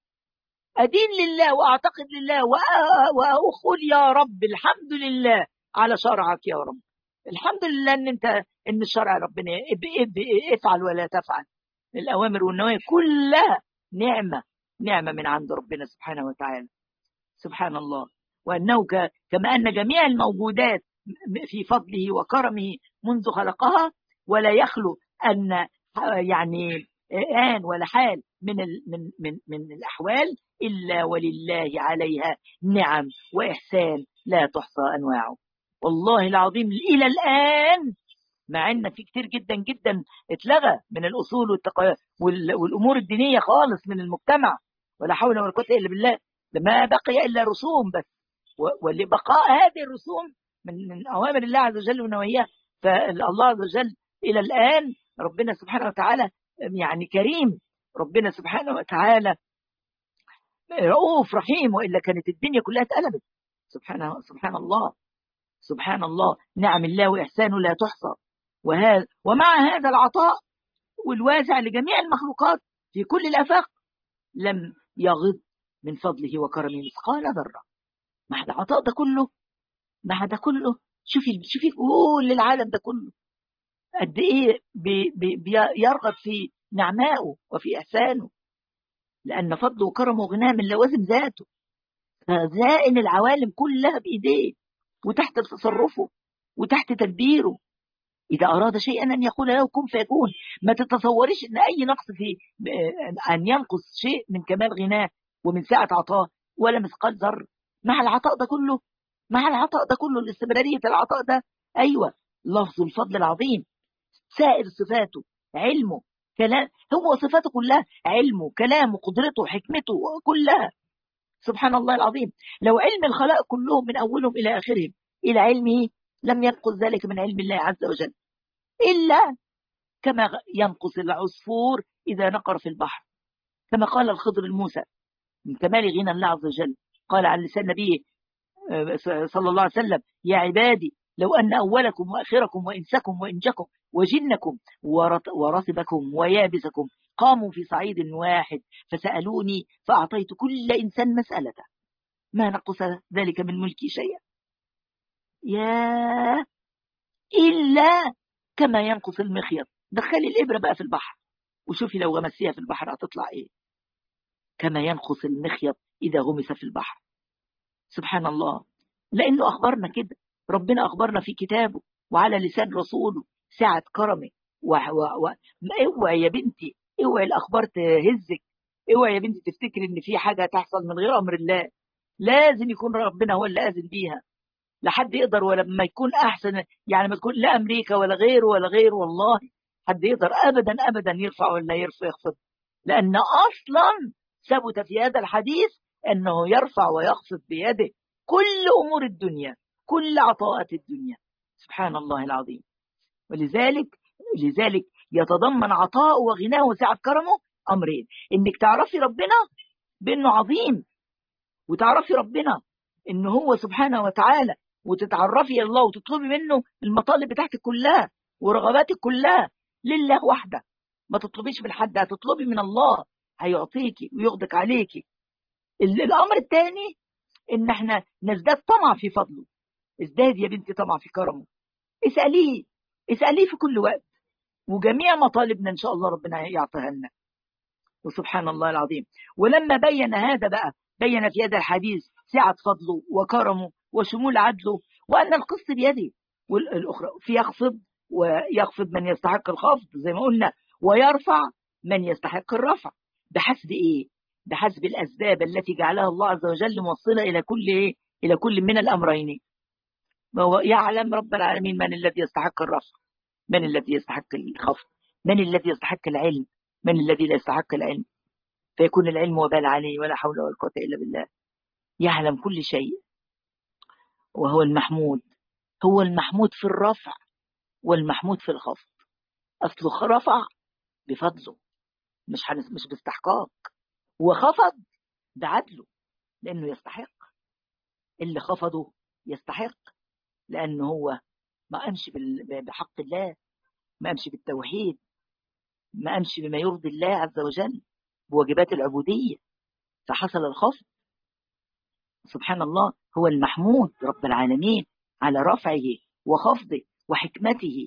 ادين لله واعتقد لله واقول يا رب الحمد لله على شرعك يا رب الحمد لله ان انت ان الشرع ربنا افعل ولا تفعل الاوامر والنواهي كلها نعمه نعمه من عند ربنا سبحانه وتعالى سبحان الله وانه كما ان جميع الموجودات في فضله وكرمه منذ خلقها ولا يخلو ان يعني آن ولا حال من من من من الاحوال الا ولله عليها نعم واحسان لا تحصى انواعه والله العظيم الى الان مع ان في كتير جدا جدا اتلغى من الاصول والتق... والامور الدينيه خالص من المجتمع ولا حول ولا قوه الا بالله ما بقي الا رسوم بس ولبقاء هذه الرسوم من من اوامر الله عز وجل ونواهيه فالله عز وجل الى الان ربنا سبحانه وتعالى يعني كريم ربنا سبحانه وتعالى رؤوف رحيم والا كانت الدنيا كلها اتقلبت سبحانه سبحان الله سبحان الله نعم الله واحسانه لا تحصى وهذا ومع هذا العطاء والواسع لجميع المخلوقات في كل الافاق لم يغض من فضله وكرمه مثقال ذره مع العطاء ده كله مع ده كله شوفي شوفي كل العالم ده كله قد ايه بي بي بيرغب في نعمائه وفي احسانه لان فضله وكرمه وغناه من لوازم ذاته فزائن العوالم كلها بايديه وتحت تصرفه وتحت تدبيره إذا أراد شيئا أن يقول له كن فيكون ما تتصوريش أن أي نقص في أن ينقص شيء من كمال غناه ومن سعة عطاه ولا مثقال ذر مع العطاء ده كله مع العطاء ده كله الاستمرارية العطاء ده أيوة لفظ الفضل العظيم سائر صفاته علمه كلام هو صفاته كلها علمه كلامه قدرته حكمته كلها سبحان الله العظيم لو علم الخلائق كلهم من أولهم إلى آخرهم إلى علمه لم ينقص ذلك من علم الله عز وجل إلا كما ينقص العصفور إذا نقر في البحر كما قال الخضر الموسى من كمال غنى الله عز وجل قال عن لسان نبيه صلى الله عليه وسلم يا عبادي لو أن أولكم وآخركم وإنسكم وإنجكم وجنكم ورطبكم ويابسكم قاموا في صعيد واحد فسألوني فأعطيت كل إنسان مسألته ما نقص ذلك من ملكي شيئا يا إلا كما ينقص المخيط دخلي الإبرة بقى في البحر وشوفي لو غمسيها في البحر هتطلع إيه كما ينقص المخيط إذا غمس في البحر سبحان الله لأنه أخبرنا كده ربنا أخبرنا في كتابه وعلى لسان رسوله سعة كرمه و... و... و... اوعي يا بنتي اوعي الأخبار تهزك اوعي يا بنتي تفتكري إن في حاجة تحصل من غير أمر الله لازم يكون ربنا هو اللي أذن بيها لحد يقدر ولما يكون أحسن يعني ما تكون لا أمريكا ولا غيره ولا غيره والله حد يقدر أبدا أبدا يرفع ولا يرفع يخفض لأن أصلا ثبت في هذا الحديث أنه يرفع ويخفض بيده كل أمور الدنيا كل عطاءات الدنيا سبحان الله العظيم ولذلك لذلك يتضمن عطاء وغناه وسعة كرمه أمرين إنك تعرفي ربنا بأنه عظيم وتعرفي ربنا إنه هو سبحانه وتعالى وتتعرفي إلى الله وتطلبي منه المطالب بتاعتك كلها ورغباتك كلها لله وحده ما تطلبيش من حد هتطلبي من الله هيعطيكي ويغدق عليكي الأمر الثاني إن احنا نزداد طمع في فضله ازداد يا بنتي طمع في كرمه اسأليه اسأليه في كل وقت وجميع مطالبنا إن شاء الله ربنا يعطيها لنا وسبحان الله العظيم ولما بين هذا بقى بين في هذا الحديث سعة فضله وكرمه وشمول عدله وأن القسط بيده والأخرى في يخفض ويخفض من يستحق الخفض زي ما قلنا ويرفع من يستحق الرفع بحسب إيه؟ بحسب الأسباب التي جعلها الله عز وجل موصلة إلى كل إيه؟ إلى كل من الأمرين وهو يعلم رب العالمين من الذي يستحق الرفع من الذي يستحق الخفض من الذي يستحق العلم من الذي لا يستحق العلم فيكون العلم وبال عليه ولا حول ولا قوة إلا بالله يعلم كل شيء وهو المحمود هو المحمود في الرفع والمحمود في الخفض أصله رفع بفضله مش حنس مش باستحقاق وخفض بعدله لأنه يستحق اللي خفضه يستحق لأنه هو ما أمشي بحق الله ما أمشي بالتوحيد ما أمشي بما يرضي الله عز وجل بواجبات العبودية فحصل الخفض سبحان الله هو المحمود رب العالمين على رفعه وخفضه وحكمته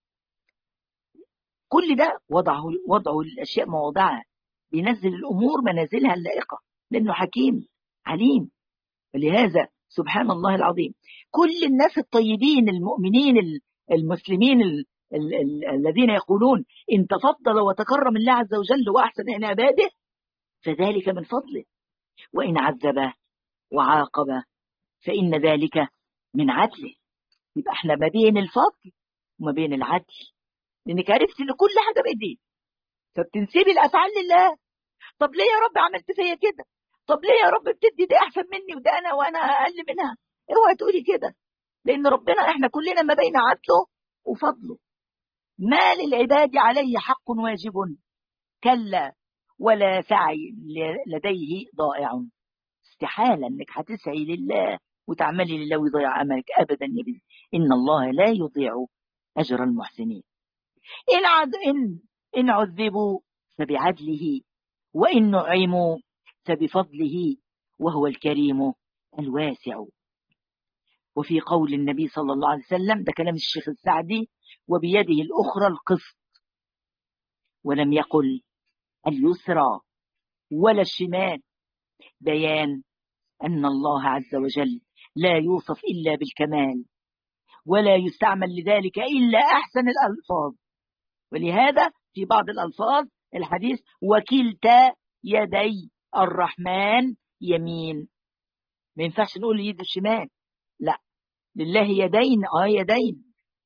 كل ده وضعه وضعه الأشياء مواضعها بينزل الأمور منازلها اللائقة لأنه حكيم عليم ولهذا سبحان الله العظيم كل الناس الطيبين المؤمنين المسلمين الذين يقولون إن تفضل وتكرم الله عز وجل وأحسن إلى عباده فذلك من فضله وإن عذب وعاقب فإن ذلك من عدله يبقى احنا ما بين الفضل وما بين العدل لانك عرفت ان كل حاجه بايديه فبتنسبي الافعال لله طب ليه يا رب عملت فيا كده طب ليه يا رب بتدي ده احسن مني وده انا وانا اقل منها اوعي تقولي كده لان ربنا احنا كلنا ما بين عدله وفضله ما للعباد عليه حق واجب كلا ولا سعي لديه ضائع استحالة انك هتسعي لله وتعملي لله ويضيع املك ابدا يا بنتي ان الله لا يضيع اجر المحسنين ان عد ان ان عذبوا فبعدله وان نعموا فبفضله وهو الكريم الواسع وفي قول النبي صلى الله عليه وسلم ده كلام الشيخ السعدي وبيده الأخرى القسط ولم يقل اليسرى ولا الشمال بيان أن الله عز وجل لا يوصف إلا بالكمال ولا يستعمل لذلك إلا أحسن الألفاظ ولهذا في بعض الألفاظ الحديث وكلتا يدي الرحمن يمين ما ينفعش نقول يد الشمال لا لله يدين اه يدين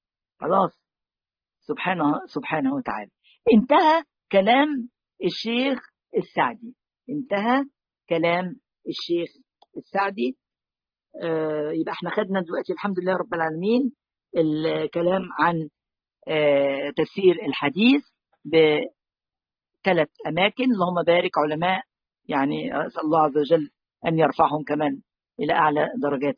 خلاص سبحانه سبحانه وتعالى انتهى كلام الشيخ السعدي انتهى كلام الشيخ السعدي آه يبقى احنا خدنا دلوقتي الحمد لله رب العالمين الكلام عن آه تفسير الحديث بثلاث أماكن اللهم بارك علماء يعني أسأل الله عز وجل أن يرفعهم كمان إلى أعلى درجات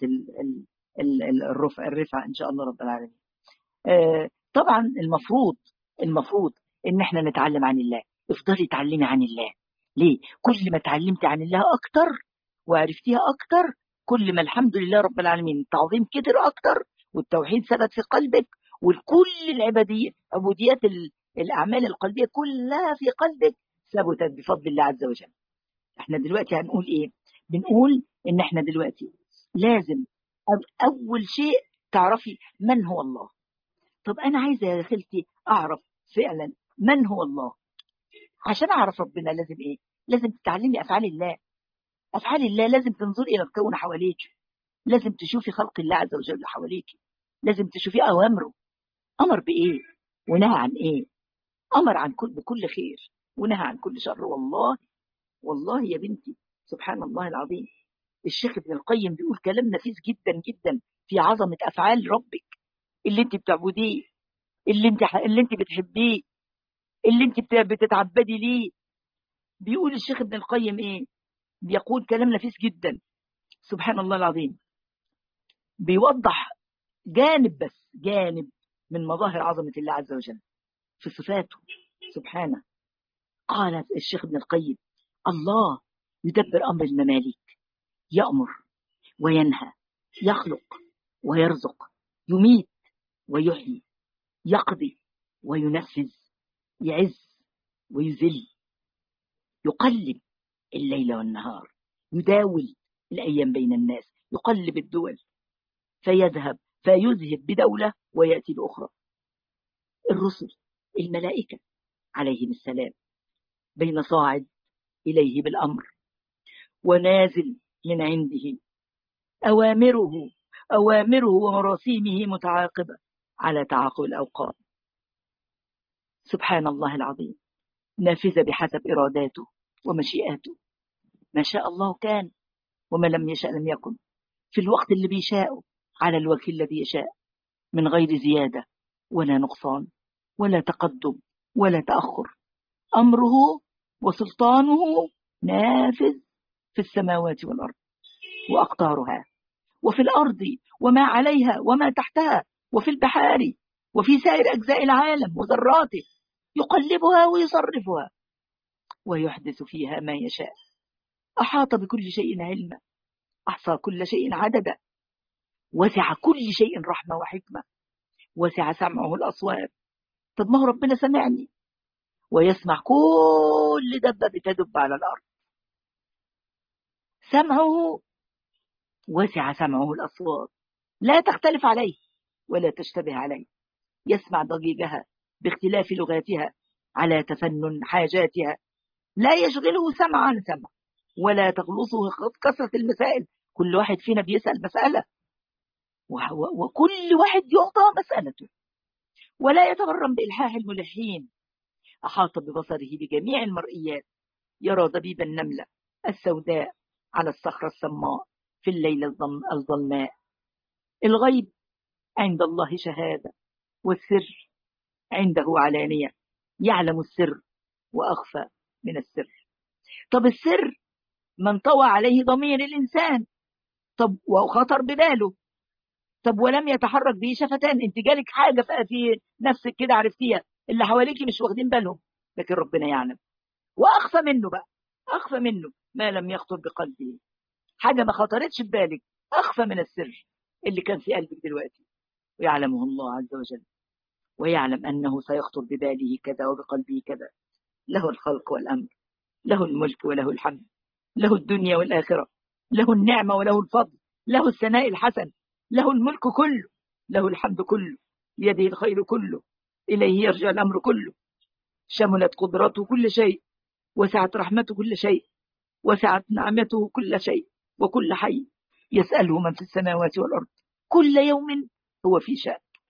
الرفع الرفع إن شاء الله رب العالمين آه طبعا المفروض المفروض ان احنا نتعلم عن الله افضلي تعلمي عن الله ليه كل ما تعلمتي عن الله اكتر وعرفتيها اكتر كل ما الحمد لله رب العالمين التعظيم كتر اكتر والتوحيد ثبت في قلبك وكل العبادية عبوديات الاعمال القلبيه كلها في قلبك ثبتت بفضل الله عز وجل احنا دلوقتي هنقول ايه بنقول ان احنا دلوقتي لازم اول شيء تعرفي من هو الله طب انا عايزه يا خالتي اعرف فعلا من هو الله عشان اعرف ربنا لازم ايه لازم تتعلمي افعال الله افعال الله لازم تنظري الى الكون حواليك لازم تشوفي خلق الله عز وجل حواليك لازم تشوفي اوامره امر بايه ونهى عن ايه امر عن كل بكل خير ونهى عن كل شر والله والله يا بنتي سبحان الله العظيم الشيخ ابن القيم بيقول كلام نفيس جدا جدا في عظمه افعال ربك اللي انت بتعبديه اللي انت اللي انت بتحبيه اللي انت بتتعبدي ليه بيقول الشيخ ابن القيم ايه بيقول كلام نفيس جدا سبحان الله العظيم بيوضح جانب بس جانب من مظاهر عظمة الله عز وجل في صفاته سبحانه قال الشيخ ابن القيم الله يدبر أمر المماليك يأمر وينهى يخلق ويرزق يميت ويحيي يقضي وينفذ يعز ويذل يقلب الليل والنهار يداول الأيام بين الناس يقلب الدول فيذهب فيذهب بدولة ويأتي بأخرى الرسل الملائكة عليهم السلام بين صاعد إليه بالأمر ونازل من عنده أوامره أوامره ومراسيمه متعاقبة على تعاقب الأوقات سبحان الله العظيم نافذة بحسب إراداته ومشيئاته ما شاء الله كان وما لم يشاء لم يكن في الوقت اللي بيشاءه على الوجه الذي يشاء من غير زيادة ولا نقصان ولا تقدم ولا تأخر أمره وسلطانه نافذ في السماوات والأرض وأقطارها وفي الأرض وما عليها وما تحتها وفي البحار وفي سائر أجزاء العالم وذراته يقلبها ويصرفها ويحدث فيها ما يشاء أحاط بكل شيء علما أحصى كل شيء عددا وسع كل شيء رحمة وحكمة وسع سمعه الأصوات طب ما هو ربنا سمعني ويسمع كل دبة بتدب على الأرض سمعه وسع سمعه الأصوات لا تختلف عليه ولا تشتبه عليه يسمع ضجيجها باختلاف لغاتها على تفنن حاجاتها لا يشغله سمع عن سمع ولا تغلصه كثرة المسائل كل واحد فينا بيسأل مسألة وكل واحد يعطى مسألته ولا يتغرم بإلحاح الملحين أحاط ببصره بجميع المرئيات يرى دبيب النملة السوداء على الصخرة السماء في الليلة الظلماء الغيب عند الله شهادة والسر عنده علانية يعلم السر وأخفى من السر طب السر من طوى عليه ضمير الإنسان طب وخطر بباله طب ولم يتحرك به شفتان انت جالك حاجة في نفسك كده عرفتيها اللي حواليكي مش واخدين بالهم لكن ربنا يعلم وأخفى منه بقى أخفى منه ما لم يخطر بقلبه حاجة ما خطرتش ببالك أخفى من السر اللي كان في قلبك دلوقتي ويعلمه الله عز وجل ويعلم أنه سيخطر بباله كذا وبقلبه كذا له الخلق والأمر له الملك وله الحمد له الدنيا والآخرة له النعمة وله الفضل له الثناء الحسن له الملك كله له الحمد كله بيده الخير كله إليه يرجع الأمر كله شملت قدرته كل شيء وسعت رحمته كل شيء وسعت نعمته كل شيء وكل حي يسأله من في السماوات والأرض كل يوم هو في شأن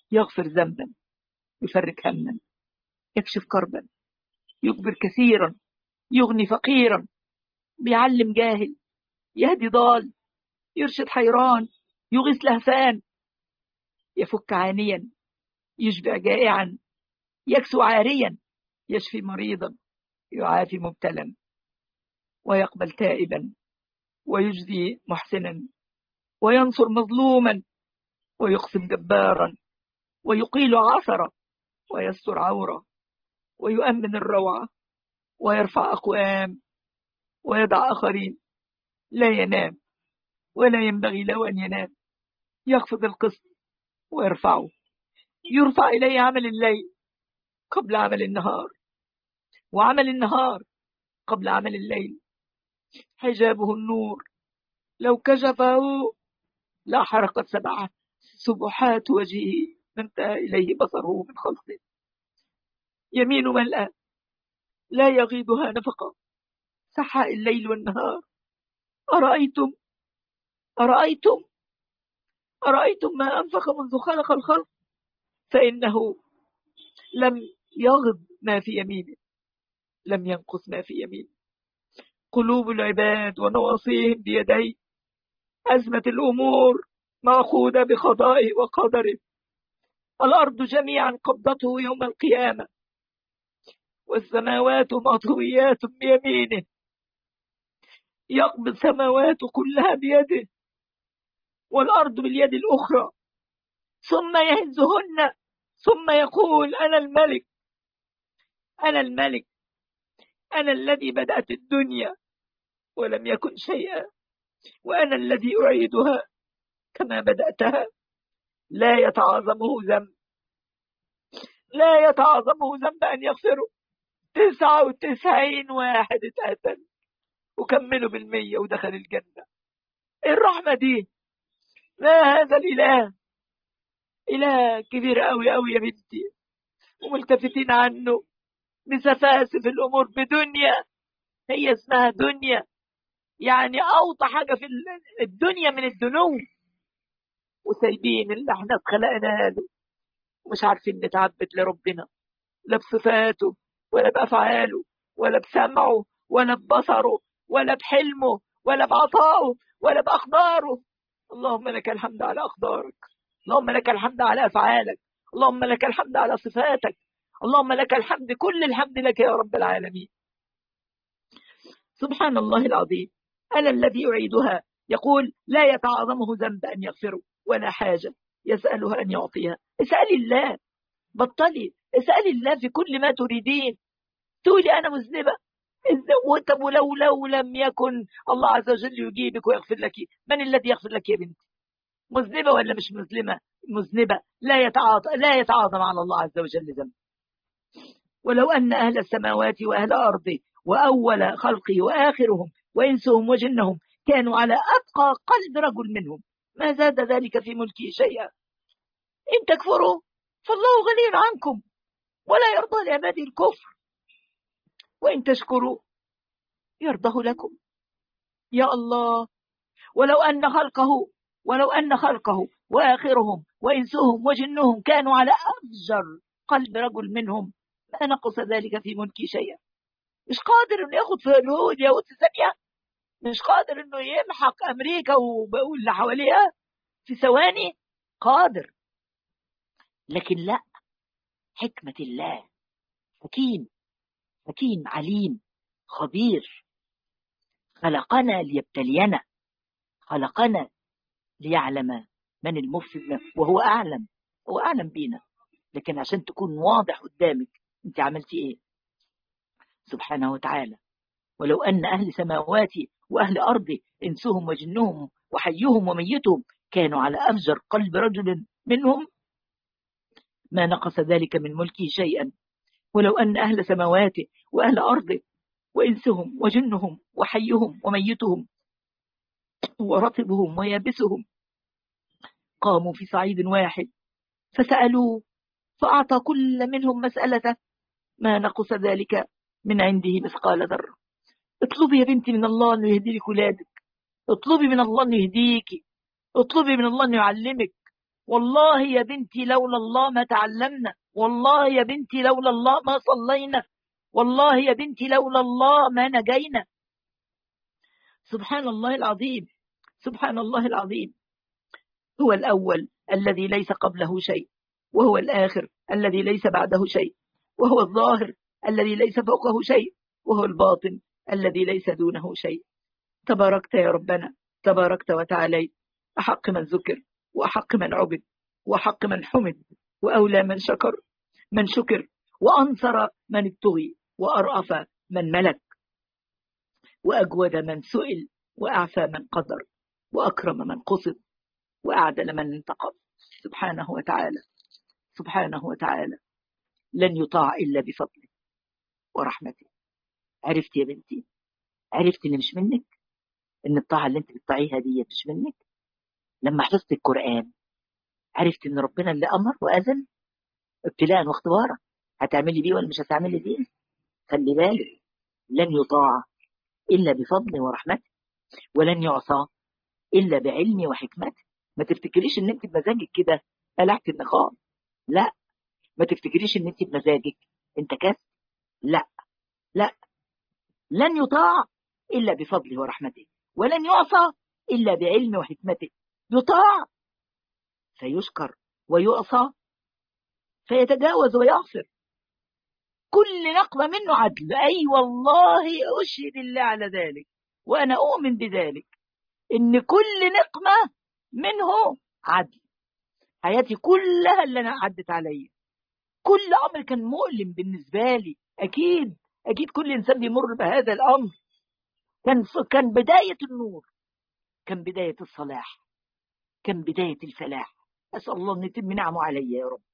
يغفر ذنبا يفرج هما يكشف كربا يكبر كثيرا يغني فقيرا بيعلم جاهل يهدي ضال يرشد حيران يغيث لهفان يفك عانيا يشبع جائعا يكسو عاريا يشفي مريضا يعافي مبتلا ويقبل تائبا ويجزي محسنا وينصر مظلوما ويقسم جبارا ويقيل عثرة ويستر عورة ويؤمن الروعة ويرفع أقوام ويدع آخرين لا ينام ولا ينبغي له أن ينام يخفض القسط ويرفعه يرفع إليه عمل الليل قبل عمل النهار وعمل النهار قبل عمل الليل حجابه النور لو كشفه لحرقت سبعة سبحات وجهه انتهى إليه بصره من خلقه يمين ملأى لا يغيضها نفقة سحاء الليل والنهار أرأيتم أرأيتم أرأيتم ما أنفق منذ خلق الخلق فإنه لم يغض ما في يمينه لم ينقص ما في يمينه قلوب العباد ونواصيهم بيديه أزمة الأمور مأخوذة بقضائه وقدره الأرض جميعا قبضته يوم القيامة والسماوات مطويات بيمينه يقبض سماوات كلها بيده والأرض باليد الأخرى ثم يهزهن ثم يقول أنا الملك أنا الملك أنا الذي بدأت الدنيا ولم يكن شيئا وأنا الذي أعيدها كما بدأتها لا يتعاظمه ذنب لا يتعاظمه ذنب أن يغفره تسعة وتسعين واحد اتقتل وكملوا بالمية ودخل الجنة الرحمة دي ما هذا الإله إله كبير أوي أوي يا بنتي وملتفتين عنه بسفاسف الأمور بدنيا هي اسمها دنيا يعني أوطى حاجة في الدنيا من الدنو وسايبين اللي احنا اتخلقنا له ومش عارفين نتعبد لربنا لا بصفاته ولا بأفعاله ولا بسمعه ولا ببصره ولا بحلمه ولا بعطائه ولا بأقداره اللهم لك الحمد على أقدارك اللهم لك الحمد على أفعالك اللهم لك الحمد على صفاتك اللهم لك الحمد كل الحمد لك يا رب العالمين سبحان الله العظيم أنا الذي أعيدها يقول لا يتعاظمه ذنب أن يغفره ولا حاجة يسألها أن يعطيها اسألي الله بطلي اسألي الله في كل ما تريدين تقولي أنا مذنبة طب ولو لو لم يكن الله عز وجل يجيبك ويغفر لك من الذي يغفر لك يا بنتي مذنبة ولا مش مذنبة مذنبة لا يتعاطى لا يتعاظم على الله عز وجل ذنب ولو أن أهل السماوات وأهل الأرض وأول خلقه وآخرهم وإنسهم وجنهم كانوا على أتقى قلب رجل منهم ما زاد ذلك في ملكه شيئا إن تكفروا فالله غني عنكم ولا يرضى لعباده الكفر وإن تشكروا يرضه لكم يا الله ولو أن خلقه ولو أن خلقه وآخرهم وإنسهم وجنهم كانوا على أفجر قلب رجل منهم ما نقص ذلك في ملكي شيئا مش قادر انه ياخد في اليهود يهود في ثانية مش قادر انه يمحق امريكا واللي حواليها في ثواني قادر لكن لا حكمة الله حكيم حكيم عليم خبير خلقنا ليبتلينا خلقنا ليعلم من المفسد وهو أعلم هو أعلم بينا لكن عشان تكون واضح قدامك انت عملتي ايه سبحانه وتعالى ولو أن أهل سماواتي وأهل أرضي إنسهم وجنهم وحيهم وميتهم كانوا على أفجر قلب رجل منهم ما نقص ذلك من ملكه شيئا ولو أن أهل سماواته وأهل أرضه وإنسهم وجنهم وحيهم وميتهم ورطبهم ويابسهم قاموا في صعيد واحد فسألوه فأعطى كل منهم مسألته ما نقص ذلك من عنده مثقال ذرة اطلبي يا بنتي من الله أنه يهدي لك ولادك اطلبي من الله أنه يهديكي اطلبي من الله أنه يعلمك والله يا بنتي لولا الله ما تعلمنا والله يا بنتي لولا الله ما صلينا والله يا بنتي لولا الله ما نجينا سبحان الله العظيم سبحان الله العظيم هو الأول الذي ليس قبله شيء وهو الآخر الذي ليس بعده شيء وهو الظاهر الذي ليس فوقه شيء وهو الباطن الذي ليس دونه شيء تباركت يا ربنا تباركت وتعاليت أحق من ذكر وأحق من عبد وحق من حمد وأولى من شكر من شكر وأنصر من ابتغي وأرأف من ملك وأجود من سئل وأعفى من قدر وأكرم من قصد وأعدل من انتقم سبحانه وتعالى سبحانه وتعالى لن يطاع إلا بفضله ورحمته عرفت يا بنتي عرفت اللي مش منك ان الطاعة اللي انت بتطيعيها دي مش منك لما حفظت القرآن عرفت ان ربنا اللي امر واذن ابتلاء واختبارا هتعملي بيه ولا مش هتعملي بيه خلي بالك لن يطاع الا بفضله ورحمته ولن يعصى الا بعلمه وحكمته ما تفتكريش ان انت بمزاجك كده قلعت النقاب لا ما تفتكريش ان انت بمزاجك انت كاس لا لا لن يطاع الا بفضله ورحمته ولن يعصى الا بعلمه وحكمته يطاع فيشكر ويعصى فيتجاوز ويغفر كل نقمة منه عدل أي والله أشهد الله على ذلك وأنا أؤمن بذلك إن كل نقمة منه عدل حياتي كلها اللي أنا عدت عليا كل أمر كان مؤلم بالنسبة لي أكيد أكيد كل إنسان بيمر بهذا الأمر كان كان بداية النور كان بداية الصلاح كان بداية الفلاح أسأل الله أن يتم نعمه علي يا رب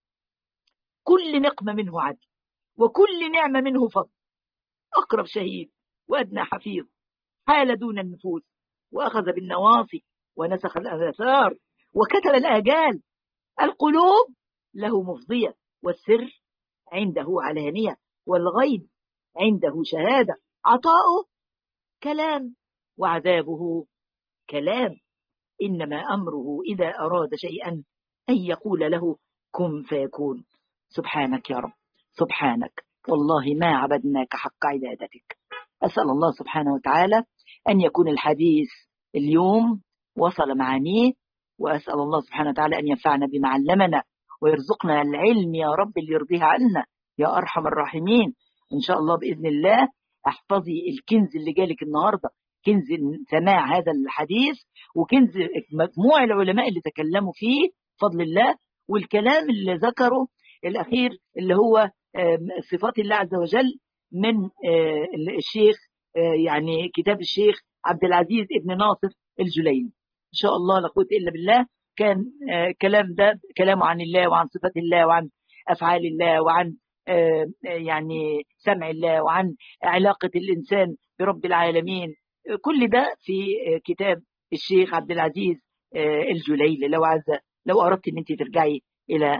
كل نقمة منه عدل وكل نعمة منه فضل أقرب شهيد وأدنى حفيظ حال دون النفوس وأخذ بالنواصي ونسخ الآثار وكتب الآجال القلوب له مفضية والسر عنده علانية والغيب عنده شهادة عطاؤه كلام وعذابه كلام إنما أمره إذا أراد شيئا أن يقول له كن فيكون سبحانك يا رب سبحانك والله ما عبدناك حق عبادتك أسأل الله سبحانه وتعالى أن يكون الحديث اليوم وصل معانيه وأسأل الله سبحانه وتعالى أن ينفعنا بما علمنا ويرزقنا العلم يا رب اللي يرضيه عنا يا أرحم الراحمين إن شاء الله بإذن الله احفظي الكنز اللي جالك النهاردة كنز سماع هذا الحديث وكنز مجموع العلماء اللي تكلموا فيه فضل الله والكلام اللي ذكره الأخير اللي هو صفات الله عز وجل من الشيخ يعني كتاب الشيخ عبد العزيز ابن ناصر الجليلي إن شاء الله لا قوة إلا بالله كان كلام ده كلامه عن الله وعن صفات الله وعن أفعال الله وعن يعني سمع الله وعن علاقة الإنسان برب العالمين كل ده في كتاب الشيخ عبد العزيز الجليلي لو عز لو أردت أن أنت ترجعي إلى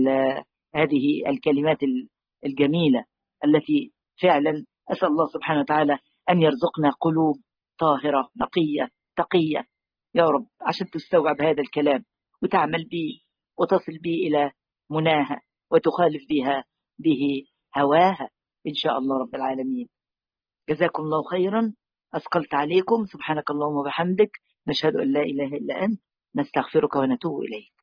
هذه الكلمات الجميلة التي فعلا أسأل الله سبحانه وتعالى أن يرزقنا قلوب طاهرة نقية تقية يا رب عشان تستوعب هذا الكلام وتعمل به وتصل به إلى مناها وتخالف بها به هواها إن شاء الله رب العالمين جزاكم الله خيرا أثقلت عليكم سبحانك اللهم وبحمدك نشهد أن لا إله إلا أنت نستغفرك ونتوب إليك